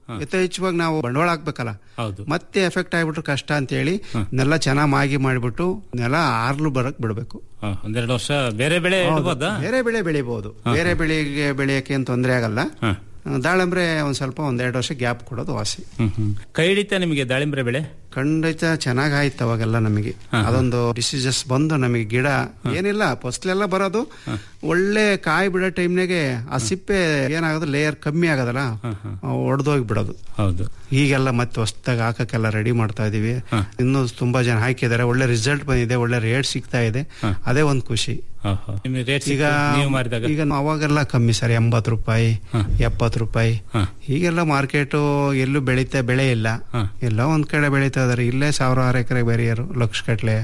ಯಥೇಚ್ಛವಾಗಿ ನಾವು ಬಂಡವಾಳ ಹಾಕ್ಬೇಕಲ್ಲ ಹೌದು ಮತ್ತೆ ಎಫೆಕ್ಟ್ ಆಗ್ಬಿಟ್ರೆ ಕಷ್ಟ ಅಂತ ಹೇಳಿ ನೆಲ ಚೆನ್ನಾಗಿ ಮಾಗಿ ಮಾಡಿಬಿಟ್ಟು ನೆಲ ಆರ್ಲು ಬರಕ್ ಬಿಡಬೇಕು ಹ, ಒಂದೆರಡು ವರ್ಷ ಬೇರೆ ಬೆಳೆ ಇಡ್ಬೋದಾ ಬೇರೆ ಬೆಳೆ ಬೆಳಿಬಹುದು ಬೇರೆ ಬೆಳೆಗೆ ಬೆಳೆಯಕ್ಕೆ ಏನ್ ತೊಂದರೆ ಆಗಲ್ಲ ದಾಳಂಬ್ರೆ ಒಂದ್ ಸ್ವಲ್ಪ ಒಂದೆರಡು ವರ್ಷ ಗ್ಯಾಪ್ ಕೊಡೋದು ವಾಸಿ ಹ್ಮ್ ಹ್ಮ್ ಕೈ ಹಿಡಿತ ನಿಮಗೆ ದಾಳಿಂಬ್ರೆ ಬೆಳೆ ಖಂಡಿತ ಚೆನ್ನಾಗ್ ಆಯ್ತು ಅವಾಗೆಲ್ಲ ನಮಗೆ ಅದೊಂದು ಡಿಸೀಸಸ್ ಬಂದು ನಮಗೆ ಗಿಡ ಏನಿಲ್ಲ ಫಸ್ಲೆಲ್ಲ ಬರೋದು ಒಳ್ಳೆ ಕಾಯಿ ಬಿಡೋ ಟೈಮ್ನಾಗೆ ಆ ಸಿಪ್ಪೆ ಏನಾಗೋದು ಲೇಯರ್ ಕಮ್ಮಿ ಆಗೋದಲ್ಲ ಒಡೆದೋಗಿ ಬಿಡೋದು ಹೌದು ಈಗೆಲ್ಲ ಮತ್ತೆ ಹೊಸ್ದಾಗಿ ಹಾಕಕ್ಕೆಲ್ಲ ರೆಡಿ ಮಾಡ್ತಾ ಇದೀವಿ ಇನ್ನೂ ತುಂಬಾ ಜನ ಹಾಕಿದ್ದಾರೆ ಒಳ್ಳೆ ರಿಸಲ್ಟ್ ಬಂದಿದೆ ಒಳ್ಳೆ ರೇಟ್ ಸಿಗ್ತಾ ಇದೆ ಅದೇ ಒಂದು ಖುಷಿ ನಿಮ್ಗೆ ರೇಟ್ ಈಗ ನೀವು ಮಾರಿದಾಗ ಈಗ ಅವಾಗೆಲ್ಲ ಕಮ್ಮಿ ಸರ್ ಎಂಬತ್ತು ರೂಪಾಯಿ ಎಪ್ಪತ್ತು ರೂಪಾಯಿ ಈಗೆಲ್ಲ ಮಾರ್ಕೆಟು ಎಲ್ಲೂ ಬೆಳೀತಾ ಬೆಳೆ ಇಲ್ಲ ಎಲ್ಲ ಒಂದ್ ಕಡೆ ಬೆಳೀತಾ ಇದಾರೆ ಇಲ್ಲೇ ಸಾವಿರಾರು ಎಕರೆ ಬೆರೆಯರು ಲಕ್ಷ ಗಟ್ಲೆ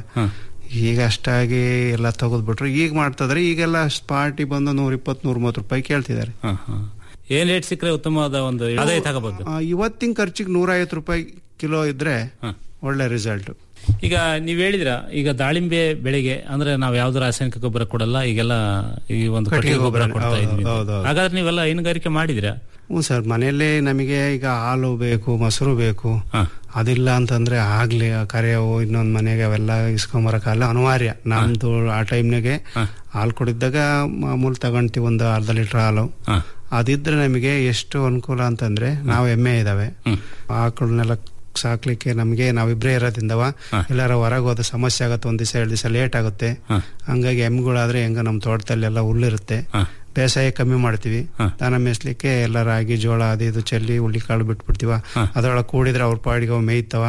ಈಗ ಅಷ್ಟಾಗಿ ಎಲ್ಲ ತೆಗೆದ್ಬಿಟ್ರು ಈಗ ಮಾಡ್ತಿದ್ರೆ ಈಗೆಲ್ಲ ಪಾರ್ಟಿ ಬಂದು ನೂರ ಇಪ್ಪತ್ತು ನೂರ ಮೂವತ್ತು ರೂಪಾಯಿ ಕೇಳ್ತಿದ್ದಾರೆ ಹ, ಹ. ಏನ್ ರೇಟ್ ಸಿಕ್ಕರೆ ಉತ್ತಮವಾದ ಒಂದು ಆದಾಯ ತಗೋಬಹುದು ಆ, ಇವತ್ತಿನ ಖರ್ಚಿಗೆ ನೂರ ಐವತ್ತು ರೂಪಾಯಿ ಕಿಲೋ ಇದ್ರೆ ಒಳ್ಳೆ ರಿಸಲ್ಟ್ ಈಗ ನೀವ್ ಹೇಳಿದ್ರ ಈಗ ದಾಳಿಂಬೆ ಬೆಳೆಗೆ ಅಂದ್ರೆ ನಾವ್ ಯಾವ್ದು ರಾಸಾಯನಿಕ ಗೊಬ್ಬರ ಕೊಡಲ್ಲ ಈಗೆಲ್ಲ ಈ ಒಂದು ಕಟ್ಟಿಗೆ ಕಟ್ಟಿಗೆ ಗೊಬ್ಬರ ಗೊಬ್ಬರ, ಕೊಡ್ತಾ ಹೌದು, ಇದ್ವಿ ಹೌದು, ಹೌದು. ಹಾಗಾದ್ರೆ ನೀವೆಲ್ಲ ಹೈನುಗಾರಿಕೆ ಮಾಡಿದಿರಾ ಹ್ಞೂ ಸರ್ ಮನೆಯಲ್ಲೇ ನಮಗೆ ಈಗ ಹಾಲು ಬೇಕು ಮೊಸರು ಬೇಕು ಅದಿಲ್ಲ ಅಂತಂದ್ರೆ ಆಗ್ಲಿ ಕರೆಯವು ಇನ್ನೊಂದ್ ಮನೆಗೆ ಅವೆಲ್ಲ ಇಸ್ಕೊಂಬರಕ್ಕಾಗಲ್ಲ ಅನಿವಾರ್ಯ ನಮ್ದು ಆ ಟೈಮ್ನಾಗೆ ಹಾಲು ಕುಡಿದಾಗ ಮಾಮೂಲು ತಗೊಂತೀವಿ ಒಂದು ಅರ್ಧ ಲೀಟರ್ ಹಾಲು ಅದಿದ್ರೆ ನಮಗೆ ಎಷ್ಟು ಅನುಕೂಲ ಅಂತಂದ್ರೆ ನಾವು ಎಮ್ಮೆ ಇದಾವೆ ಆಕಳನ್ನೆಲ್ಲ ಸಾಕ್ಲಿಕ್ಕೆ ನಮಗೆ ನಾವಿಬ್ರೇ ಇರೋದ್ರಿಂದವ ಎಲ್ಲಾರ ಹೊರಗೆ ಹೋದ ಸಮಸ್ಯೆ ಆಗುತ್ತೆ ಒಂದ್ ದಿವಸ ಎರಡು ದಿವಸ ಲೇಟ್ ಆಗುತ್ತೆ ಹಂಗಾಗಿ ಎಮ್ಮೆಗಳಾದ್ರೆ ಹೆಂಗ ನಮ್ಮ ತೋಟದಲ್ಲಿ ಎಲ್ಲ ಹುಲ್ಲಿರುತ್ತೆ ಬೇಸಾಯ ಕಮ್ಮಿ ಮಾಡ್ತೀವಿ ದನ ಮೇಯಿಸ್ಲಿಕ್ಕೆ ಎಲ್ಲ ರಾಗಿ ಜೋಳ ಅದು ಇದು ಚೆಲ್ಲಿ ಹುಳ್ಳಿ ಕಾಳು ಬಿಟ್ಬಿಡ್ತೀವ ಅದ್ರೊಳಗೆ ಕೂಡಿದ್ರೆ ಅವ್ರ ಪಾಡಿಗೆ ಅವು ಮೇಯ್ತವ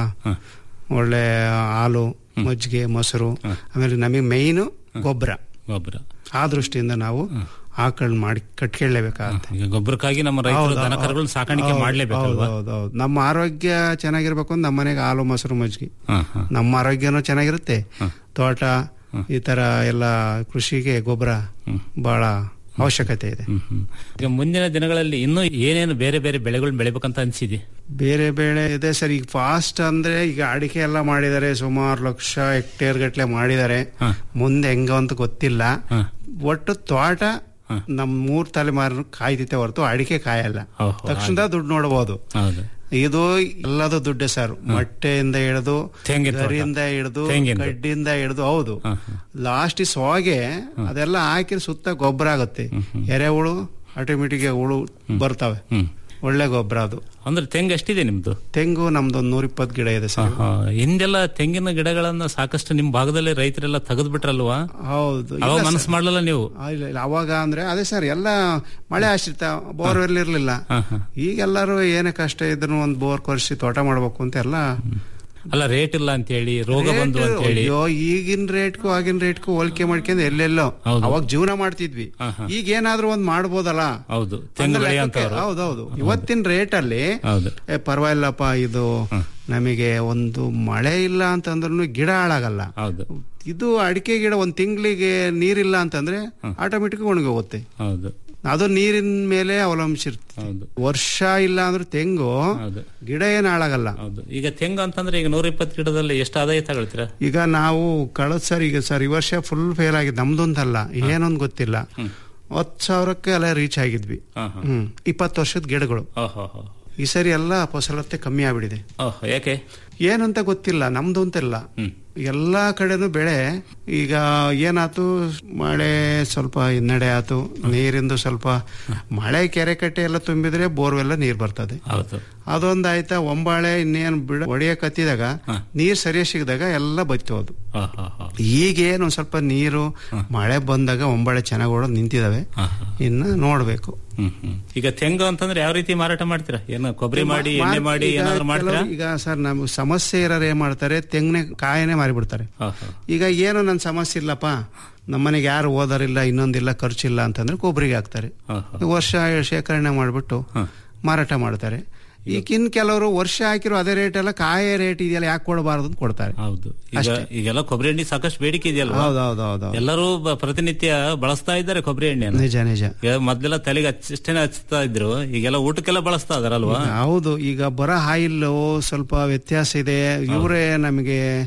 ಒಳ್ಳೆ ಹಾಲು ಮಜ್ಜಿಗೆ ಮೊಸರು ಆಮೇಲೆ ನಮಗೆ ಮೇಯ್ನು ಗೊಬ್ಬರ ಗೊಬ್ಬರ ಆ ದೃಷ್ಟಿಯಿಂದ ನಾವು ಆಕಳ್ ಮಾಡಿ ಕಟ್ಕೊಳ್ಳೇಬೇಕಾಗತ್ತೆ ಈಗ ಗೊಬ್ಬರಕ್ಕಾಗಿ ನಮ್ಮ ರೈತರು ಹೌದು, ದನ ಕರುಗಳನ್ನ ಸಾಕಾಣಿಕೆ ಹೌದು, ಮಾಡ್ಲೇಬೇಕಲ್ವಾ ಹೌದು, ಹೌದು. ನಮ್ಮ ಆರೋಗ್ಯ ಚೆನ್ನಾಗಿರ್ಬೇಕು ಅಂದ್ರೆ ನಮ್ಮ ಮನೆಗೆ ಹಾಲು ಮೊಸರು ಮಜ್ಜಿಗೆ ಹ, ಹ. ನಮ್ಮ ಆರೋಗ್ಯನೂ ಚೆನ್ನಾಗಿರುತ್ತೆ ತೋಟ ಈ ತರ ಎಲ್ಲ ಕೃಷಿಗೆ ಗೊಬ್ಬರ ಬಹಳ ಅವಶ್ಯಕತೆ ಇದೆ ಹ್ಮ್, ಹ್ಮ್. ಈಗ ಮುಂದಿನ ದಿನಗಳಲ್ಲಿ ಇನ್ನೂ ಏನೇನು ಬೇರೆ ಬೇರೆ ಬೆಳೆಗಳನ್ನ ಬೆಳಿಬೇಕಂತ ಅನ್ಸಿದೆ ಬೇರೆ ಬೇಳೆ ಇದೆ ಸರ್ ಈಗ ಫಾಸ್ಟ್ ಅಂದ್ರೆ ಈಗ ಅಡಿಕೆ ಎಲ್ಲ ಮಾಡಿದ್ದಾರೆ ಸುಮಾರು ಲಕ್ಷ ಹೆಕ್ಟೇರ್ ಗಟ್ಲೆ ಮಾಡಿದ್ದಾರೆ ಮುಂದೆ ಹೆಂಗ ಅಂತ ಗೊತ್ತಿಲ್ಲ ಒಟ್ಟು ತೋಟ ನಮ್ ಮೂರ್ ತಲೆಮಾರು ಕಾಯ್ತೈತೆ ಹೊರತು ಅಡಿಕೆ ಕಾಯಲ್ಲ ಓಹೋ, ತಕ್ಷಣ ದುಡ್ಡು ನೋಡಬಹುದು ಹೌದು ಇದು ಎಲ್ಲದು ದುಡ್ಡೆ ಸರ್ ಮೊಟ್ಟೆಯಿಂದ ಹಿಡಿದು ತೆಂಗಿನ ತೋಟ. ಗರಿಯಿಂದ ಹಿಡಿದು ತೆಂಗಿಂದು. ಕಡ್ಡಿಯಿಂದ ಹಿಡಿದು ಹೌದು ಲಾಸ್ಟ್ ಸೊಗೆ ಅದೆಲ್ಲ ಹಾಕಿ ಸುತ್ತ ಗೊಬ್ಬರ ಆಗುತ್ತೆ ಎರೆಹುಳು ಆಟೋಮೆಟಿಕ್ ಹುಳು ಬರ್ತವೆ ಒಳ್ಳೆ ಗೊಬ್ಬರ ಅದು ಅಂದ್ರೆ ತೆಂಗು ಎಷ್ಟಿದೆ ನಿಮ್ದು ತೆಂಗು ನಮ್ದು ಒಂದ್ ನೂರ ಇಪ್ಪತ್ತು ಗಿಡ ಇದೆ ಸರ್ ಆಹಾ. ಹಿಂದೆಲ್ಲ ತೆಂಗಿನ ಗಿಡಗಳನ್ನ ಸಾಕಷ್ಟು ನಿಮ್ ಭಾಗದಲ್ಲಿ ರೈತರೆಲ್ಲ ತೆಗೆದು ಬಿಟ್ರಲ್ವಾ ಹೌದು ಅವಾಗ ಇಲ್ಲ ಮನಸ್ಸು ಸರ್. ಮಾಡಲ್ಲ ನೀವು ಆ, ಇಲ್ಲ ಇಲ್ಲ ಅವಾಗ ಅಂದ್ರೆ ಅದೇ ಸರ್ ಎಲ್ಲ ಮಳೆ ಆಶ್ರಿತ ಬೋರ್ವೆಲ್ ಇರ್ಲಿಲ್ಲ ಈಗೆಲ್ಲರೂ ಏನೇ ಕಷ್ಟ ಇದ್ರು ಒಂದ್ ಬೋರ್ ಕೊರ್ಸಿ ತೋಟ ಮಾಡ್ಬೇಕು ಅಂತ ಎಲ್ಲ ಅಲ್ಲ ರೇಟ್ ಇಲ್ಲ ಅಂತ ಹೇಳಿ ರೋಗ ಬಂದು ಅಂತ ಹೇಳಿ ಅಯ್ಯೋ ಈಗಿನ ರೇಟ್ಗೂ ಆಗಿನ ರೇಟ್ಗೂ ಹೋಲಿಕೆ ಮಾಡ್ಕೊಂಡು ಎಲ್ಲೆಲ್ಲೋ ಅವಾಗ ಜೀವನ ಮಾಡ್ತಿದ್ವಿ ಈಗ ಏನಾದ್ರೂ ಒಂದ್ ಮಾಡ್ಬೋದಲ್ಲ ಹೌದು ಅಂದ ತೆಂಗು ಲೆಕ್ಕಕ್ಕೆ- ಬೆಳೆಯಂತವ್ರು ಹೌದೌದು ಇವತ್ತಿನ ರೇಟ್ ಅಲ್ಲಿ ಹೌದು ಏ, ಪರವಾಗಿಲ್ಲಪ್ಪ ಇದು ನಮಗೆ ಒಂದು ಮಳೆ ಇಲ್ಲ ಅಂತಂದ್ರೂ ಗಿಡ ಹಾಳಾಗಲ್ಲ ಹೌದು ಇದು ಅಡಿಕೆ ಗಿಡ ಒಂದ್ ತಿಂಗಳಿಗೆ ನೀರಿಲ್ಲ ಅಂತಂದ್ರೆ ಆಟೋಮೆಟಿಕ್ ಒಣಗೋಗುತ್ತೆ ಹೌದು ಅದು ನೀರಿನ ಮೇಲೆ ಅವಲಂಬಿಸಿರುತ್ತೆ ಹೌದು ವರ್ಷ ಇಲ್ಲ ಅಂದ್ರೆ ತೆಂಗು ಹೌದು ಗಿಡ ಏನ್ ಹಾಳಾಗಲ್ಲ ಹೌದು ಈಗ ತೆಂಗು ಅಂತಂದ್ರೆ ಈಗ ನೂರ ಇಪ್ಪತ್ತು ಗಿಡದಲ್ಲಿ ಎಷ್ಟು ಆದಾಯ ತಗೊಳ್ತೀರಾ ಈಗ ನಾವು ಕಳೆದ ಸರ್ ಈಗ ಸರ್ ಈ ವರ್ಷ ಫುಲ್ ಫೇಲ್ ಆಗಿದೆ ನಮ್ದೊಂದಲ್ಲ ಏನೊಂದು ಗೊತ್ತಿಲ್ಲ ಹತ್ತು ಸಾವಿರಕ್ಕೆ ಅಲ್ಲ ರೀಚ್ ಆಗಿದ್ವಿ ಹಾ, ಹಾ. ಹ್ಮ್ ಇಪ್ಪತ್ತು ವರ್ಷದ ಗಿಡಗಳು ಓಹೋ ಹೋ. ಈ ಸರಿ ಎಲ್ಲ ಫಸಲತ್ತೆ ಕಮ್ಮಿ ಆಗ್ಬಿಟ್ಟಿದೆ ಓಹ್ ಯಾಕೆ ಏನಂತ ಗೊತ್ತಿಲ್ಲ ನಮ್ದು ಅಂತಿಲ್ಲ ಎಲ್ಲಾ ಕಡೆನೂ ಬೆಳೆ ಈಗ ಏನಾತು ಮಳೆ ಸ್ವಲ್ಪ ಹಿನ್ನಡೆ ಆತು ನೀರಿಂದು ಸ್ವಲ್ಪ ಮಳೆ ಕೆರೆ ಕಟ್ಟೆ ಎಲ್ಲ ತುಂಬಿದ್ರೆ ಬೋರ್ವೆಲ್ಲ ನೀರ್ ಬರ್ತದೆ ಹೌದು ಅದೊಂದಾಯ್ತಾ ಒಂಬಾಳೆ ಇನ್ನೇನು ಬಿಡ ಹೊಡೆಯಕ್ ಹತ್ತಿದಾಗ ನೀರ್ ಸರಿಯಾಗಿ ಸಿಗದಾಗ ಎಲ್ಲ ಬತ್ತೋದು ಹಾ, ಹಾ, ಹಾ. ಈಗೇನು ಒಂದ್ ಸ್ವಲ್ಪ ನೀರು ಮಳೆ ಬಂದಾಗ ಒಂಬಾಳೆ ಚೆನ್ನಾಗಿ ಓಡೋದು ನಿಂತಿದಾವೆ ಇನ್ನ ನೋಡ್ಬೇಕು ಹ್ಮ್, ಹ್ಮ್. ಈಗ ತೆಂಗು ಅಂತಂದ್ರೆ ಯಾವ ರೀತಿ ಮಾರಾಟ ಮಾಡ್ತೀರಾ ಏನು ಕೊಬ್ಬರಿ ಮಾಡಿ ಎಣ್ಣೆ ಮಾಡಿ ಈಗ ಏನಾದ್ರು ಮಾಡ್ತೀರಾ ಕೆಲವ್ರು- ಈಗ ಸರ್ ನಮ್ಗೆ ಸಮಸ್ಯೆ ಇರೋರು ಏನ್ ಮಾಡ್ತಾರೆ ತೆಂಗಿನ ಕಾಯನೇ ಮಾರಿಬಿಡ್ತಾರೆ ಹಾ, ಹಾ. ಈಗ ಏನು ನನ್ನ ಸಮಸ್ಯೆ ಇಲ್ಲಪ್ಪ ನಮ್ಮನೆಗೆ ಯಾರು ಓದೋರಿಲ್ಲ ಇನ್ನೊಂದಿಲ್ಲ ಖರ್ಚಿಲ್ಲ ಅಂತಂದ್ರೆ ಕೊಬ್ಬರಿಗೆ ಹಾಕ್ತಾರೆ ಹಾ, ವರ್ಷ ಶೇಖರಣೆ ಮಾಡ್ಬಿಟ್ಟು ಮಾರಾಟ ಮಾಡ್ತಾರೆ ಈಗ ಇನ್ ಕೆಲವರು ವರ್ಷ ಹಾಕಿರೋ ಅದೇ ರೇಟ್ ಎಲ್ಲ ಕಾಯ ರೇಟ್ ಇದೆಯಲ್ಲ ಯಾಕೆ ಕೊಡಬಾರದು ಅಂತ ಕೊಡ್ತಾರೆ ಹೌದು ಈಗ ಅಷ್ಟೇ. ಈಗೆಲ್ಲ ಕೊಬ್ಬರಿ ಎಣ್ಣೆ ಸಾಕಷ್ಟು ಬೇಡಿಕೆ ಇದೆಯಲ್ವಾ ಹೌದೌದೌದು ಎಲ್ಲರೂ ಬ- ಪ್ರತಿನಿತ್ಯ ಬಳಸ್ತಾ ಇದ್ದಾರೆ ಕೊಬ್ಬರಿ ಎಣ್ಣೆ ನಿಜ ನಿಜ ಈಗ ಮೊದ್ಲೆಲ್ಲ ತಲೆಗೆ ಅಷ್ಟೇನೆ ಹಚ್ತಾ ಇದ್ರು ಈಗೆಲ್ಲ ಊಟಕ್ಕೆಲ್ಲ ಬಳಸ್ತಾ ಇದಾರಲ್ವಾ ಹೌದು ಈಗ ಬರೋ ಆಯಿಲ್ ಸ್ವಲ್ಪ ವ್ಯತ್ಯಾಸ ಇದೆ ಇವರೇ ನಮಗೆ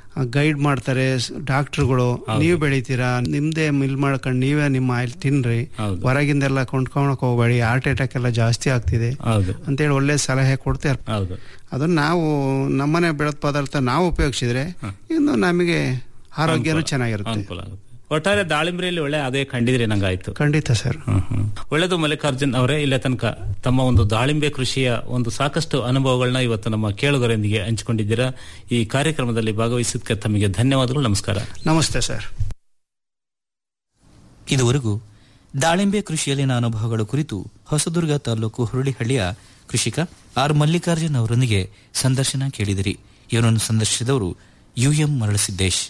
ಗೈಡ್ ಮಾಡ್ತಾರೆ ಡಾಕ್ಟರ್ಗಳು ನೀವು ಬೆಳಿತೀರಾ ನಿಮ್ದೇ ಮಿಲ್ ಮಾಡ್ಕೊಂಡು ನೀವೇ ನಿಮ್ಮ ಆಯಿಲ್ ತಿನ್ರಿ ಹೊರಗಿಂದೆಲ್ಲ ಕೊಂಡ್ಕೊಳಕ್ ಹೋಗ್ಬೇಡಿ ಹಾರ್ಟ್ ಅಟ್ಯಾಕ್ ಎಲ್ಲ ಜಾಸ್ತಿ ಆಗ್ತಿದೆ ಹೌದು ಅಂತೇಳಿ ಒಳ್ಳೆ ಸಲಹೆ ಕೊಡ್ತಾರೆ ಹೌದು ಅದನ್ನ ನಾವು ನಮ್ಮನೆ ಬೆಳೆದ ಪದಾರ್ಥ ನಾವು ಉಪಯೋಗಿಸಿದ್ರೆ ಇನ್ನು ನಮಗೆ ಆರೋಗ್ಯನೂ ಚೆನ್ನಾಗಿರುತ್ತೆ ಅನುಕೂಲ ಆಗುತ್ತೆ ಒಟ್ಟಾರೆ ದಾಳಿಂಬ್ರಿಯಲ್ಲಿ ಒಳ್ಳೆ ಅದೇ ಕಂಡಿದ್ರಿ ನಂಗಾಯ್ತು ಖಂಡಿತ ಸರ್ ಒಳ್ಳೆದು ಮಲ್ಲಿಕಾರ್ಜುನ್ ಅವರೇ ಇಲ್ಲ ತನಕ ತಮ್ಮ ಒಂದು ದಾಳಿಂಬೆ ಕೃಷಿಯ ಒಂದು ಸಾಕಷ್ಟು ಅನುಭವಗಳನ್ನ ಇವತ್ತು ನಮ್ಮ ಕೇಳುಗರೊಂದಿಗೆ ಹಂಚಿಕೊಂಡಿದ್ದೀರಾ ಈ ಕಾರ್ಯಕ್ರಮದಲ್ಲಿ ಭಾಗವಹಿಸಿದ್ದಕ್ಕೆ ತಮಗೆ ಧನ್ಯವಾದಗಳು ನಮಸ್ಕಾರ ನಮಸ್ತೆ ಸರ್ ಇದುವರೆಗೂ ದಾಳಿಂಬೆ ಕೃಷಿಯಲ್ಲಿನ ಅನುಭವಗಳ ಕುರಿತು ಹೊಸದುರ್ಗ ತಾಲೂಕು ಹುರುಳಿಹಳ್ಳಿಯ ಕೃಷಿಕ ಆರ್ ಮಲ್ಲಿಕಾರ್ಜುನ್ ಅವರೊಂದಿಗೆ ಸಂದರ್ಶನ ಕೇಳಿದಿರಿ ಇವರನ್ನು ಸಂದರ್ಶಿಸಿದವರು ಯುಎಂ ಮರಳಸಿದ್ದೇಶ್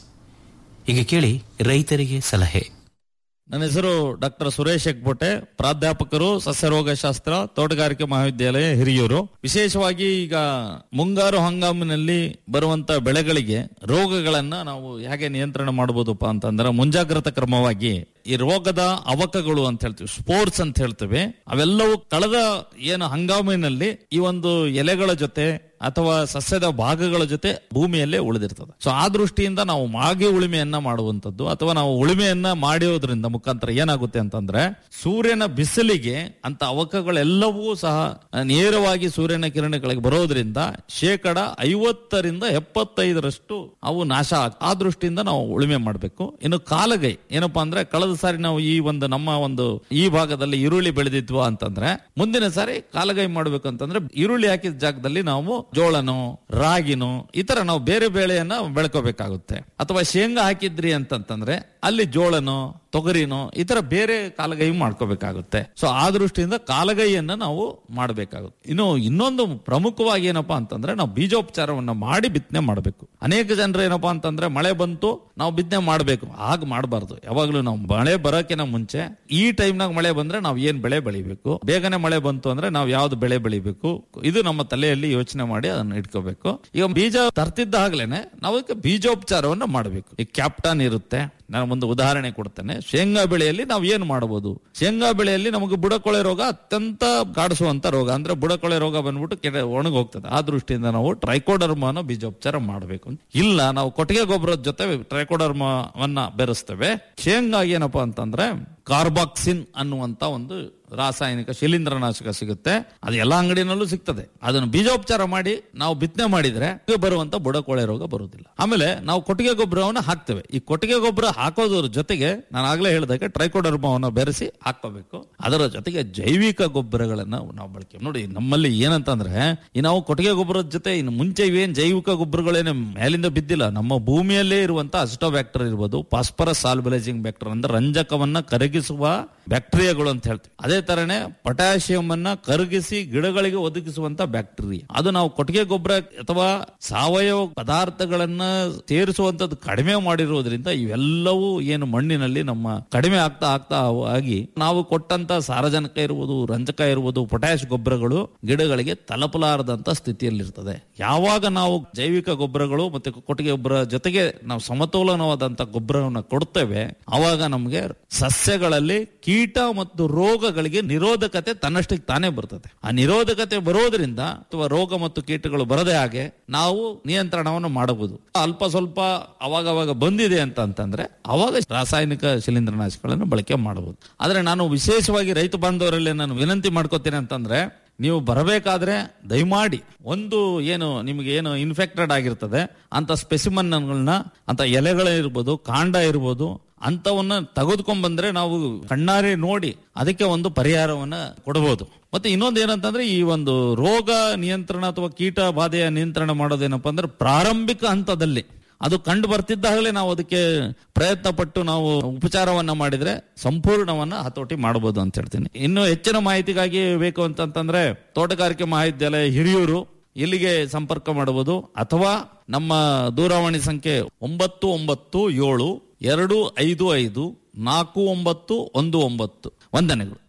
ಈಗ ಕೇಳಿ ರೈತರಿಗೆ ಸಲಹೆ ನನ್ನ ಹೆಸರು ಡಾಕ್ಟರ್ ಸುರೇಶ್ ಹೆಗ್ಬೋಟೆ ಪ್ರಾಧ್ಯಾಪಕರು ಸಸ್ಯರೋಗಶಾಸ್ತ್ರ ತೋಟಗಾರಿಕೆ ಮಹಾವಿದ್ಯಾಲಯ ಹಿರಿಯೂರು ವಿಶೇಷವಾಗಿ ಈಗ ಮುಂಗಾರು ಹಂಗಾಮಿನಲ್ಲಿ ಬರುವಂತ ಬೆಳೆಗಳಿಗೆ ರೋಗಗಳನ್ನ ನಾವು ಹೇಗೆ ನಿಯಂತ್ರಣ ಮಾಡಬಹುದಪ್ಪ ಅಂತಂದ್ರೆ ಮುಂಜಾಗ್ರತಾ ಕ್ರಮವಾಗಿ ಈ ರೋಗದ ಅವಕಗಳು ಅಂತ ಹೇಳ್ತೀವಿ ಸ್ಪೋರ್ಟ್ಸ್ ಅಂತ ಹೇಳ್ತೇವೆ ಅವೆಲ್ಲವೂ ಕಳೆದ ಏನು ಹಂಗಾಮಿನಲ್ಲಿ ಈ ಒಂದು ಎಲೆಗಳ ಜೊತೆ ಅಥವಾ ಸಸ್ಯದ ಭಾಗಗಳ ಜೊತೆ ಭೂಮಿಯಲ್ಲೇ ಉಳಿದಿರ್ತದೆ ಸೊ ಆ ದೃಷ್ಟಿಯಿಂದ ನಾವು ಮಾಗಿ ಉಳಿಮೆಯನ್ನ ಮಾಡುವಂತದ್ದು ಅಥವಾ ನಾವು ಉಳಿಮೆಯನ್ನ ಮಾಡೋದ್ರಿಂದ ಮುಖಾಂತರ ಏನಾಗುತ್ತೆ ಅಂತಂದ್ರೆ ಸೂರ್ಯನ ಬಿಸಿಲಿಗೆ ಅಂತ ಅವಕಗಳೆಲ್ಲವೂ ಸಹ ನೇರವಾಗಿ ಸೂರ್ಯನ ಕಿರಣಗಳಿಗೆ ಬರೋದ್ರಿಂದ ಶೇಕಡ ಐವತ್ತರಿಂದ ಎಪ್ಪತ್ತೈದರಷ್ಟು ಅವು ನಾಶ ಆಗ್- ಆ ದೃಷ್ಟಿಯಿಂದ ನಾವು ಉಳಿಮೆ ಮಾಡಬೇಕು ಇನ್ನು ಕಾಲಗೈ ಏನಪ್ಪಾ ಅಂದ್ರೆ ಕಳೆದ ಸಾರಿ ನಾವು ಈ ಒಂದು ನಮ್ಮ ಒಂದು ಈ ಭಾಗದಲ್ಲಿ ಈರುಳ್ಳಿ ಬೆಳೆದಿದ್ವಾ ಅಂತಂದ್ರೆ ಮುಂದಿನ ಸಾರಿ ಕಾಲಗೈ ಮಾಡ್ಬೇಕು ಅಂತಂದ್ರೆ ಈರುಳ್ಳಿ ಹಾಕಿದ ಜಾಗದಲ್ಲಿ ನಾವು ಜೋಳನೋ ರಾಗಿನೋ ಈ ತರ ನಾವು ಬೇರೆ ಬೆಳೆಯನ್ನ ಬೆಳ್ಕೋಬೇಕಾಗುತ್ತೆ ಅಥವಾ ಶೇಂಗಾ ಹಾಕಿದ್ರಿ ಅಂತಂತಂದ್ರೆ ಅಲ್ಲಿ ಜೋಳನೋ ತೊಗರಿನೋ ಈ ತರ ಬೇರೆ ಕಾಲಗೈ ಮಾಡ್ಕೋಬೇಕಾಗುತ್ತೆ ಸೊ ಆ ದೃಷ್ಟಿಯಿಂದ ಕಾಲಗೈಯನ್ನ ನಾವು ಮಾಡಬೇಕಾಗುತ್ತೆ ಇನ್ನು ಇನ್ನೊಂದು ಪ್ರಮುಖವಾಗಿ ಏನಪ್ಪಾ ಅಂತಂದ್ರೆ ನಾವು ಬೀಜೋಪಚಾರವನ್ನ ಮಾಡಿ ಬಿತ್ತನೆ ಮಾಡಬೇಕು ಅನೇಕ ಜನರು ಏನಪ್ಪಾ ಅಂತಂದ್ರೆ ಮಳೆ ಬಂತು ನಾವು ಬಿತ್ತನೆ ಮಾಡಬೇಕು ಹಾಗೆ ಮಾಡಬಾರ್ದು ಯಾವಾಗ್ಲೂ ನಾವು ಮಳೆ ಬರೋಕಿನ ಮುಂಚೆ ಈ ಟೈಮ್ನಾಗ ಮಳೆ ಬಂದ್ರೆ ನಾವು ಏನ್ ಬೆಳೆ ಬೆಳಿಬೇಕು ಬೇಗನೆ ಮಳೆ ಬಂತು ಅಂದ್ರೆ ನಾವು ಯಾವ್ದು ಬೆಳೆ ಬೆಳಿಬೇಕು ಇದು ನಮ್ಮ ತಲೆಯಲ್ಲಿ ಯೋಚನೆ ಮಾಡಿ ಅದನ್ನ ಇಟ್ಕೋಬೇಕು ಈಗ ಬೀಜ ತರ್ತಿದ್ದಾಗ್ಲೇನೆ ನಾವು ಅದಕ್ಕೆ ಬೀಜೋಪಚಾರವನ್ನ ಮಾಡಬೇಕು ಈ ಕ್ಯಾಪ್ಟಾನ್ ಇರುತ್ತೆ ನಾನು ಒಂದು ಉದಾಹರಣೆ ಕೊಡ್ತೇನೆ ಶೇಂಗಾ ಬೆಳೆಯಲ್ಲಿ ನಾವು ಏನು ಮಾಡಬಹುದು ಶೇಂಗಾ ಬೆಳೆಯಲ್ಲಿ ನಮಗೆ ಬುಡಕೊಳೆ ರೋಗ ಅತ್ಯಂತ ಕಾಡಿಸುವಂತ ರೋಗ ಅಂದ್ರೆ ಬುಡಕೊಳೆ ರೋಗ ಬಂದ್ಬಿಟ್ಟು ಕೆಡ ಒಣಗಿ ಹೋಗ್ತದೆ ಆ ದೃಷ್ಟಿಯಿಂದ ನಾವು ಟ್ರೈಕೋಡರ್ಮನ ಬೀಜೋಪಚಾರ ಮಾಡಬೇಕು ಇಲ್ಲ ನಾವು ಕೊಟ್ಟಿಗೆ ಗೊಬ್ಬರದ ಜೊತೆ ಟ್ರೈಕೋಡರ್ಮವನ್ನ ಬೆರೆಸ್ತೇವೆ ಶೇಂಗಾ ಏನಪ್ಪಾ ಅಂತಂದ್ರೆ ಕಾರ್ಬಾಕ್ಸಿನ್ ಅನ್ನುವಂತ ಒಂದು ರಾಸಾಯನಿಕ ಶಿಲೀಂಧ್ರನಾಶಕ ಸಿಗುತ್ತೆ ಅದು ಎಲ್ಲ ಅಂಗಡಿನಲ್ಲೂ ಸಿಗ್ತದೆ ಅದನ್ನು ಬೀಜೋಪಚಾರ ಮಾಡಿ ನಾವು ಬಿತ್ತನೆ ಮಾಡಿದ್ರೆ ಬರುವಂತ ಬುಡಕೊಳೆ ರೋಗ ಬರುವುದಿಲ್ಲ ಆಮೇಲೆ ನಾವು ಕೊಟ್ಟಿಗೆ ಗೊಬ್ಬರವನ್ನ ಹಾಕ್ತೇವೆ ಈ ಕೊಟ್ಟಿಗೆ ಗೊಬ್ಬರ ಹಾಕೋದ್ರ ಜೊತೆಗೆ ನಾನು ಆಗ್ಲೇ ಹೇಳಿದಾಗೆ ಟ್ರೈಕೋಡರ್ಮವನ್ನ ಬೆರೆಸಿ ಹಾಕೋಬೇಕು ಅದರ ಜೊತೆಗೆ ಜೈವಿಕ ಗೊಬ್ಬರಗಳನ್ನ ನಾವು ಬಳಕೆ ನೋಡಿ ನಮ್ಮಲ್ಲಿ ಏನಂತಂದ್ರೆ ಈ ನಾವು ಕೊಟ್ಟಿಗೆ ಗೊಬ್ಬರದ ಜೊತೆ ಇನ್ನು ಮುಂಚೆ ಇವೇನ್ ಜೈವಿಕ ಗೊಬ್ಬರಗಳೇನೆ ಮೇಲಿಂದ ಬಿದ್ದಿಲ್ಲ ನಮ್ಮ ಭೂಮಿಯಲ್ಲೇ ಇರುವಂತ ಅಸ್ಟೋಬ್ಯಾಕ್ಟರ್ ಇರ್ಬೋದು ಫಾಸ್ಫರಸ್ ಸಾಲ್ಬಲೈಸಿಂಗ್ ಬ್ಯಾಕ್ಟರ್ ಅಂದ್ರೆ ರಂಜಕವನ್ನ ಕರಗಿಸುವ ಬ್ಯಾಕ್ಟೀರಿಯಾಗಳು ಅಂತ ಹೇಳ್ತೀವಿ ಅದೇ ತರನೇ ಪೊಟ್ಯಾಷಿಯಂ ಅನ್ನ ಕರಗಿಸಿ ಗಿಡಗಳಿಗೆ ಒದಗಿಸುವಂತ ಬ್ಯಾಕ್ಟೀರಿಯಾ ಅದು ನಾವು ಕೊಟ್ಟಿಗೆ ಗೊಬ್ಬರ ಅಥವಾ ಸಾವಯವ ಪದಾರ್ಥಗಳನ್ನ ಸೇರಿಸುವಂತದ್ದು ಕಡಿಮೆ ಮಾಡಿರೋದ್ರಿಂದ ಇವೆಲ್ಲವೂ ಏನು ಮಣ್ಣಿನಲ್ಲಿ ನಮ್ಮ ಕಡಿಮೆ ಆಗ್ತಾ ಆಗ್ತಾ ಆಗಿ ನಾವು ಕೊಟ್ಟಂತ ಸಾರಜನಕ ಇರುವುದು ರಂಜಕ ಇರುವುದು ಪೊಟ್ಯಾಶ್ ಗೊಬ್ಬರಗಳು ಗಿಡಗಳಿಗೆ ತಲುಪಲಾರದಂತ ಸ್ಥಿತಿಯಲ್ಲಿರ್ತದೆ ಯಾವಾಗ ನಾವು ಜೈವಿಕ ಗೊಬ್ಬರಗಳು ಮತ್ತೆ ಕೊಟ್ಟಿಗೆ ಗೊಬ್ಬರ ಜೊತೆಗೆ ನಾವು ಸಮತೋಲನವಾದಂತ ಗೊಬ್ಬರವನ್ನು ಕೊಡ್ತೇವೆ ಅವಾಗ ನಮಗೆ ಸಸ್ಯಗಳಲ್ಲಿ ಕೀಟ ಮತ್ತು ರೋಗಗಳಿಗೆ ನಿರೋಧಕತೆ ತನ್ನಷ್ಟಕ್ಕೆ ತಾನೇ ಬರ್ತದೆ ಆ ನಿರೋಧಕತೆ ಬರೋದ್ರಿಂದ ಅಥವಾ ರೋಗ ಮತ್ತು ಕೀಟಗಳು ಬರದೇ ಹಾಗೆ ನಾವು ನಿಯಂತ್ರಣವನ್ನು ಮಾಡಬಹುದು ಅಲ್ಪ ಸ್ವಲ್ಪ ಅವಾಗವಾಗ ಬಂದಿದೆ ಅಂತ ಅಂತಂದ್ರೆ ಅವಾಗ ರಾಸಾಯನಿಕ ಶಿಲೀಂಧ್ರನಾಶಕಗಳನ್ನು ಬಳಕೆ ಮಾಡಬಹುದು ಆದ್ರೆ ನಾನು ವಿಶೇಷವಾಗಿ ರೈತ ಬಾಂಧವರಲ್ಲಿ ನಾನು ವಿನಂತಿ ಮಾಡ್ಕೋತೀನಿ ಅಂತಂದ್ರೆ ನೀವು ಬರಬೇಕಾದ್ರೆ ದಯಮಾಡಿ ಒಂದು ಏನು ನಿಮಗೆ ಏನು ಇನ್ಫೆಕ್ಟೆಡ್ ಆಗಿರ್ತದೆ ಅಂತ ಸ್ಪೆಸಿಮನ್ಗಳನ್ನ ಅಂತ ಎಲೆಗಳಿರ್ಬೋದು ಕಾಂಡ ಇರ್ಬೋದು ಅಂತವನ್ನ ತೆಗೆದುಕೊಂಡ್ ಬಂದ್ರೆ ನಾವು ಕಣ್ಣಾರೆ ನೋಡಿ ಅದಕ್ಕೆ ಒಂದು ಪರಿಹಾರವನ್ನ ಕೊಡಬಹುದು ಮತ್ತೆ ಇನ್ನೊಂದು ಏನಂತಂದ್ರೆ ಈ ಒಂದು ರೋಗ ನಿಯಂತ್ರಣ ಅಥವಾ ಕೀಟ ಬಾಧೆಯ ನಿಯಂತ್ರಣ ಮಾಡೋದೇನಪ್ಪ ಅಂದ್ರೆ ಪ್ರಾರಂಭಿಕ ಹಂತದಲ್ಲಿ ಅದು ಕಂಡು ಬರ್ತಿದ್ದಾಗಲೇ ನಾವು ಅದಕ್ಕೆ ಪ್ರಯತ್ನ ಪಟ್ಟು ನಾವು ಉಪಚಾರವನ್ನ ಮಾಡಿದ್ರೆ ಸಂಪೂರ್ಣವನ್ನ ಹತೋಟಿ ಮಾಡಬಹುದು ಅಂತ ಹೇಳ್ತೀನಿ ಇನ್ನು ಹೆಚ್ಚಿನ ಮಾಹಿತಿಗಾಗಿ ಬೇಕು ಅಂತಂತಂದ್ರೆ ತೋಟಗಾರಿಕೆ ಮಹಾವಿದ್ಯಾಲಯ ಹಿರಿಯೂರು ಇಲ್ಲಿಗೆ ಸಂಪರ್ಕ ಮಾಡಬಹುದು ಅಥವಾ ನಮ್ಮ ದೂರವಾಣಿ ಸಂಖ್ಯೆ ಒಂಬತ್ತು ಒಂಬತ್ತು ಏಳು ಎರಡು ಐದು ಐದು ನಾಲ್ಕು ಒಂಬತ್ತು ಒಂದು ಒಂಬತ್ತು ವಂದನೆಗಳು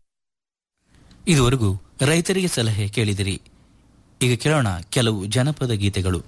ಇದುವರೆಗೂ ರೈತರಿಗೆ ಸಲಹೆ ಕೇಳಿದಿರಿ ಈಗ ಕೇಳೋಣ ಕೆಲವು ಜನಪದ ಗೀತೆಗಳು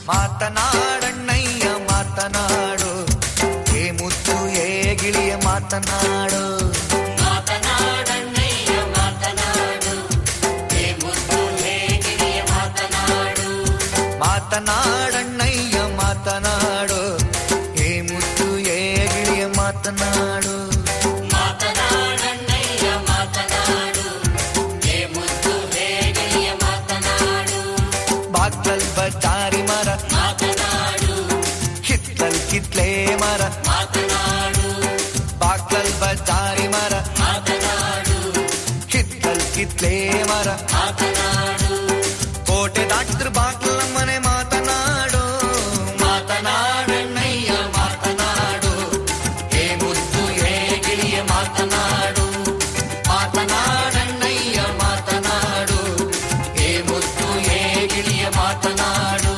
ಮಾತನಾಡಣ್ಣಯ್ಯ ಮಾತನಾಡು ಏ ಮುತ್ತು ಏ ಗಿಳಿಯ ಮಾತನಾಡು ಮಾತನಾಡಣ್ಣಯ್ಯ ಮಾತನಾಡು ಹೇ ಮುದ್ದು ಹೇ ಗಿರಿಯ ಮಾತನಾಡು ಮಾತನಾಡಣ್ಣಯ್ಯ ಮಾತನಾಡು ಏ ಮುತ್ತು ಏ ಗಿಳಿಯ ಮಾತನಾಡು ಮಾತನಾಡಣ್ಣಯ್ಯ ಮಾತನಾಡು ಹೇ ಮುದ್ದು ಹೇ ಗಿರಿಯ ಮಾತನಾಡು ಬಾಗ್ಲಲ್ ಬಚಾರಿ ಮರ ಮಾತನಾಡು ಹಿತ್ತಲ್ ಕಿತ್ಲೆ ಮರ ಮಾತನಾಡು ಬಾಗ್ಲಲ್ ಬಚಾರಿ ಮರ ಮಾತನಾಡು ಹಿತ್ತಲ್ ಕಿತ್ಲೆ ಮರ ಮಾತನಾಡು ಕೋಟೆ ದಾಟಿದ್ರು ಬಾಗ್ಲ ಮನೆ ಮಾತನಾಡು ಮಾತನಾಡಣ್ಣಯ್ಯ ಮಾತನಾಡು ಹೇ ಮುದ್ದು ಹೇ ಗಿಳಿಯ ಮಾತನಾಡು ಮಾತನಾಡಣ್ಣಯ್ಯ ಮಾತನಾಡು ಹೇ ಮುದ್ದು ಹೇ ಗಿಳಿಯ ಮಾತನಾಡು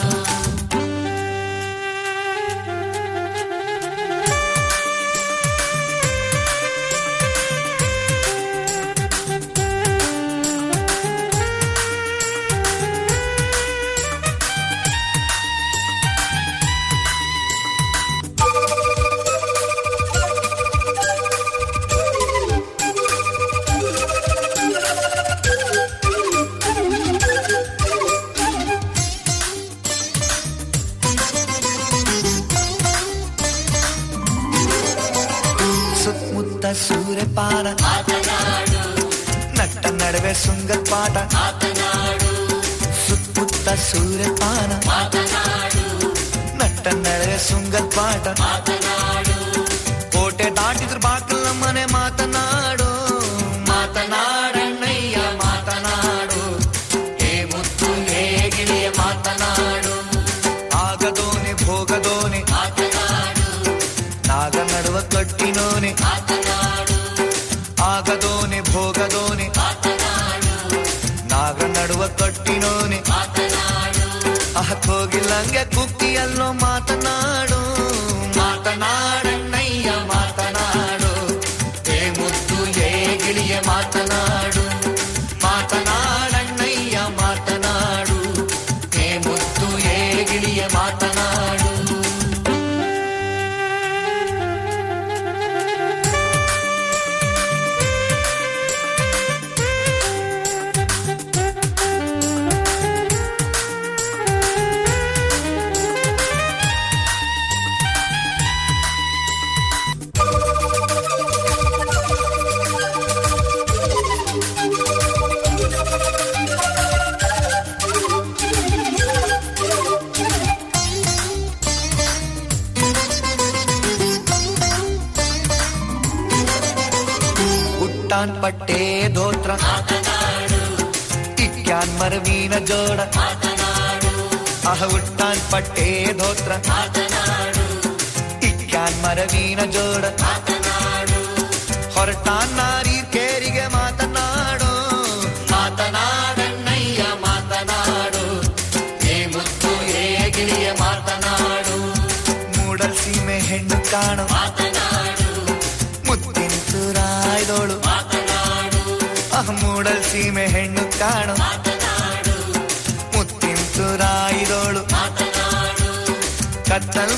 ಸುತ್ತಮುತ್ತ ಸೂರ್ಯಪಾನ ಮಾತನಾಡು ನಟ್ಟ ನಡುವೆ ಸುಂಗದ ಪಾಠ ಮಾತನಾಡು ಸುತ್ತಮುತ್ತ ಸೂರ್ಯಪಾನ ಮಾತನಾಡು ನಟ್ಟ ನಡುವೆ ಸುಂಗದ ಪಾಠ ಮಾತನಾಡು ಕೋಟೆ ದಾಟಿದ್ರು ಬಾಕಲ್ ಮನೆ ಮಾತನಾಡು ಮಾತನಾಡಣ್ಣಯ್ಯ ಮಾತನಾಡು ಹೇ ಮುತ್ತು ಹೇ ಗಿಳಿಯ ಮಾತನಾಡು ಆಗದೋನೆ ಭೋಗದೋನೆ ಮಾತನಾಡು ನಾಗ ನಡುವ ಕಟ್ಟಿನೋನೆ ಮಾತನಾಡು ಆಗದೋನೆ ಭೋಗದೋನೆ ಮಾತನಾಡು ನಾಗ ನಡುವ ಕಟ್ಟಿನೋನೆ ಮಾತನಾಡು ಹೋಗಿಲ್ಲಂಗೆ ಕುಕ್ಕಿಯಲ್ಲೋ ಮಾತನಾಡು ಮಾತನಾಡಣ್ಣಯ್ಯ ಮಾತನಾಡು ಹೇ ಮುತ್ತು ಹೇ ಗಿಳಿಯ ಮಾತನಾಡು ಮಾತನಾಡಣ್ಣಯ್ಯ ಮಾತನಾಡು ಹೇ ಮುತ್ತು ಹೇ ಗಿಳಿಯ ಮಾತನಾಡು ಉಟ್ಟಾನ್ ಪಟ್ಟೆ ಧೋತ್ರ ಮಾತನಾಡು ಇಕ್ಯಾನ್ ಮರವಿನ ಜೋಡ ಮಾತನಾಡು ಅಹ ಉಟ್ಟಾನ್ ಪಟ್ಟೆ ಧೋತ್ರ ಮಾತನಾಡು ಇಕ್ಯಾನ್ ಮರವಿನ ಜೋಡ ಮಾತನಾಡು ಹೊರಟಾನ್ ನಾರಿ ಕೇರಿಗೆ ಮಾತನಾಡು ಮಾತನಾಡಣ್ಣಯ್ಯ ಮಾತನಾಡು ಹೇ ಮುತ್ತು ಹೇ ಗಿಳಿಯ ಮಾತನಾಡು ಮೂಡಲ್ ಸೀಮೆ ಹೆಣ್ಣು ಕಾಣು ಮಾತನಾಡು ಮುತ್ತಿನ ಸುರಾಯ್ದೋಳು ಮಾತನಾಡು ಅಹ ಮೂಡಲ್ ಸೀಮೆ ಹೆಣ್ಣು ಕಾಣು ಮಾತನಾಡು ಮುತ್ತಿನ ಸುರಾಯ್ದೋಳು ಮಾತನಾಡು ಕತ್ತಲ